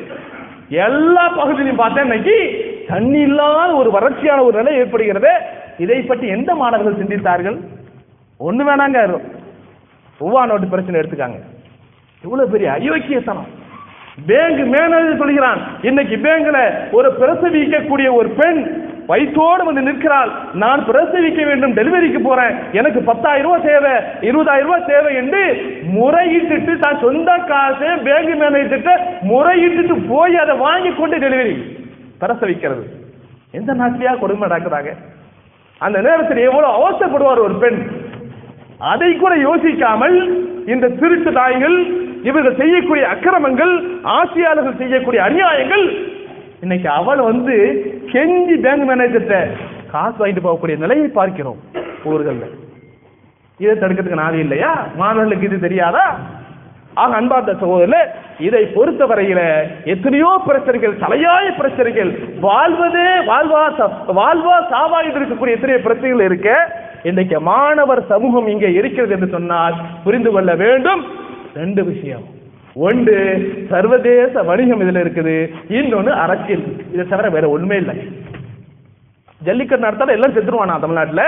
[SPEAKER 1] எல்லா பகுதியிலும் பார்த்தா இன்னைக்கு தண்ணி இல்லாத ஒரு வறட்சியான ஒரு நிலை ஏற்படுகிறது இதை பற்றி எந்த மாணவர்கள் சிந்தித்தார்கள் ஒண்ணு வேணாங்க ஒவ்வா நோட்டு பிரச்சனை எடுத்துக்காங்க இவ்வளவு பெரிய அயோக்கியத்தனம் பேங்க் மேனேஜர் சொல்கிறான் இன்னைக்கு பேங்க்ல ஒரு பிரசவிக்கக்கூடிய ஒரு பெண் வயசோடு வந்து நிற்கிறாள் நான் பிரசவிக்க வேண்டும் டெலிவரிக்கு போறேன் எனக்கு பத்தாயிரம் ரூபாய் தேவை இருபதாயிரம் ரூபாய் தேவை என்று முறையிட்டு தான் சொந்த காசு பேங்க் மேனேஜர்கிட்ட முறையிட்டு போய் அதை வாங்கி கொண்டு டெலிவரி பிரசவிக்கிறது எந்த நாட்டிலையா கொடுமை நடக்குறாங்க அந்த நேரத்தில் எவ்வளவு அவசரப்படுவார் ஒரு பெண் அதை கூட யோசிக்காமல் இந்த திருட்டு தாய்கள் இவர்கள் செய்யக்கூடிய அக்கிரமங்கள் ஆசியாளர்கள் செய்யக்கூடிய அநியாயங்கள் இன்னைக்கு அவள் வந்து கெஞ்சி பேங்க் மேனேஜர்கிட்ட காசு வாங்கிட்டு போகக்கூடிய நிலையை பார்க்கிறோம் ஊர்கள்ல இதை தடுக்கிறதுக்கு நாதி இல்லையா மாணவர்களுக்கு இது தெரியாதா ஆக அன்பார்ந்த சகோதரர்
[SPEAKER 2] இதை பொறுத்தவரையில எத்தனையோ பிரச்சனைகள் தலையாய பிரச்சனைகள் வாழ்வதே வாழ்வா ச- வாழ்வா சாவா என்று இருக்கக்கூடிய எத்தனையோ பிரச்சனைகள் இருக்க இன்றைக்கு மாணவர் சமூகம் இங்கே இருக்கிறது என்று சொன்னால் புரிந்து கொள்ள வேண்டும் ரெண்டு விஷயம் ஒன்று சர்வதேச வணிகம் இதுல இருக்குது இன்னொன்னு அரசியல் இதை தவிர வேற ஒண்ணுமே இல்லை ஜல்லிக்கட்டு நடத்தால எல்லாம் செத்துருவானா தமிழ்நாட்டுல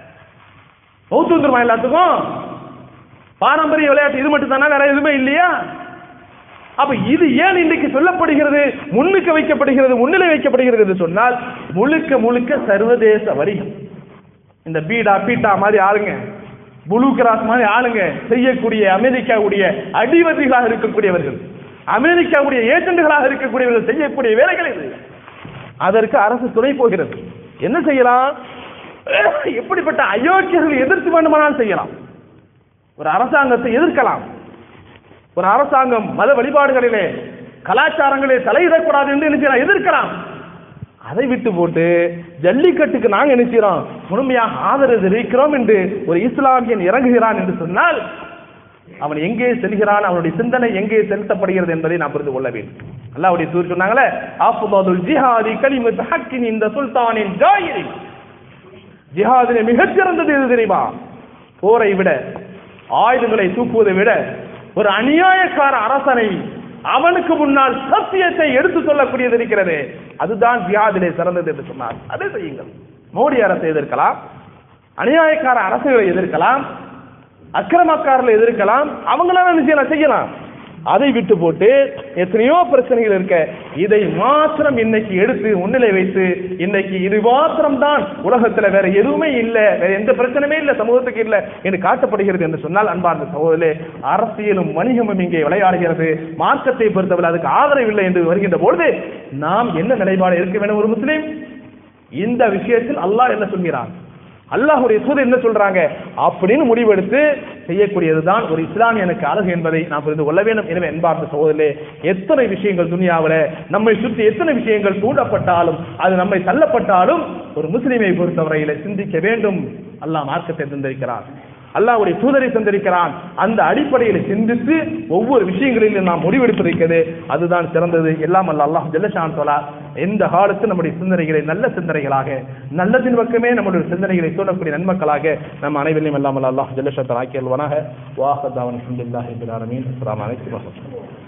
[SPEAKER 2] மௌத்து வந்துருமா எல்லாத்துக்கும் பாரம்பரிய விளையாட்டு இது மட்டும் தானே வேற எதுவுமே இல்லையா அப்ப இது ஏன் இன்றைக்கு சொல்லப்படுகிறது முன்னுக்கு வைக்கப்படுகிறது முன்னிலை வைக்கப்படுகிறது என்று சொன்னால் முழுக்க முழுக்க சர்வதேச வணிகம் இந்த பீடா பீட்டா மாதிரி ஆளுங்க புளூ கிராஸ் மாதிரி ஆளுங்க செய்யக்கூடிய அமெரிக்காவுடைய அடிவதிகளாக இருக்கக்கூடியவர்கள் அமெரிக்காவுடைய ஏஜென்ட்களாக இருக்கக்கூடியவர்கள் செய்யக்கூடிய வேலைகள் இது அதற்கு அரசு துணை போகிறது என்ன செய்யலாம் எப்படிப்பட்ட அயோக்கியர்கள் எதிர்த்து வேண்டுமானால் செய்யலாம் ஒரு அரசாங்கத்தை எதிர்க்கலாம் ஒரு அரசாங்கம் மத வழிபாடுகளிலே கலாச்சாரங்களே தலையிடக்கூடாது என்று என்ன செய்யலாம் எதிர்க்கலாம் அதை விட்டு போட்டு ஜல்லிக்கட்டுக்கு நாங்க என்ன செய்யறோம் முழுமையாக ஆதரவு தெரிவிக்கிறோம் என்று ஒரு இஸ்லாமியன் இறங்குகிறான் என்று சொன்னால் அவன் எங்கே செல்கிறான் அவனுடைய சிந்தனை எங்கே செலுத்தப்படுகிறது என்பதை நாம் புரிந்து கொள்ள வேண்டும் அல்லாஹ்வுடைய தூர் சொன்னாங்களே ஆஃபுதாதுல் ஜிஹாதி கலிமத் ஹக்கின் இந்த சுல்தானின் ஜாயிரி ஜிஹாதிலே மிகச் சிறந்தது எது தெரியுமா போரை விட ஆயுதங்களை தூக்குவதை விட ஒரு அநியாயக்கார அரசனை அவனுக்கு முன்னால் சத்தியத்தை எடுத்து சொல்லக்கூடியது இருக்கிறது அதுதான் ஜிஹாதிலே சிறந்தது என்று சொன்னார் அதை செய்யுங்கள் மோடி அரசை எதிர்க்கலாம் அநியாயக்கார அரசுகளை எதிர்க்கலாம் அக்கிரமக்காரர்களை எதிர்க்கலாம் அவங்களால என்ன செய்யலாம் செய்யலாம் அதை விட்டு போட்டு எத்தனையோ பிரச்சனைகள் இருக்க இதை மாத்திரம் இன்னைக்கு எடுத்து முன்னிலை வைத்து இன்னைக்கு இது மாத்திரம் தான் உலகத்துல வேற எதுவுமே இல்ல வேற எந்த பிரச்சனையுமே இல்ல சமூகத்துக்கு இல்ல என்று காட்டப்படுகிறது என்று சொன்னால் அன்பார்ந்த சகோதரே அரசியலும் வணிகமும் இங்கே விளையாடுகிறது மார்க்கத்தை பொறுத்தவரை அதுக்கு ஆதரவில்லை என்று வருகின்ற பொழுது நாம் என்ன நிலைப்பாடு இருக்க வேண்டும் ஒரு முஸ்லீம் இந்த விஷயத்தில் அல்லாஹ் என்ன சொல்கிறான் அல்லாஹ்வுடைய தூதர் என்ன சொல்றாங்க அப்படின்னு முடிவெடுத்து செய்யக்கூடியதுதான் ஒரு இஸ்லாமியனுக்கு அழகு என்பதை நாம் புரிந்து கொள்ள வேண்டும் எனவே என்பார்ந்த சகோதரே எத்தனை விஷயங்கள் துனியாவில் நம்மை சுற்றி எத்தனை விஷயங்கள் தூண்டப்பட்டாலும் அது நம்மை தள்ளப்பட்டாலும் ஒரு முஸ்லிமை பொறுத்தவரையில சிந்திக்க வேண்டும் அல்லாஹ் மார்க்கத்தை தந்திருக்கிறார் அல்லாஹ்வுடைய தூதரை தந்திருக்கிறான் அந்த அடிப்படையில் சிந்தித்து ஒவ்வொரு விஷயங்களிலும் நாம் முடிவெடுத்திருக்கிறது அதுதான் சிறந்தது எல்லாம் அல்ல அல்லாஹ் ஜல்லஷான் தோலா எந்த காலத்து நம்முடைய சிந்தனைகளை நல்ல சிந்தனைகளாக நல்லதின் பக்கமே நம்முடைய சிந்தனைகளை தூண்டக்கூடிய நன்மக்களாக நம்ம அனைவரையும் எல்லாம் அல்ல அல்லாஹ் ஜல்லஷான் ஆக்கியல்வனாக வாஹத் அவன் அல்ஹம்துலில்லாஹி ரபில் ஆலமீன் அஸ்ஸலாமு அலைக்கும் வரஹ்மத்துல்லாஹி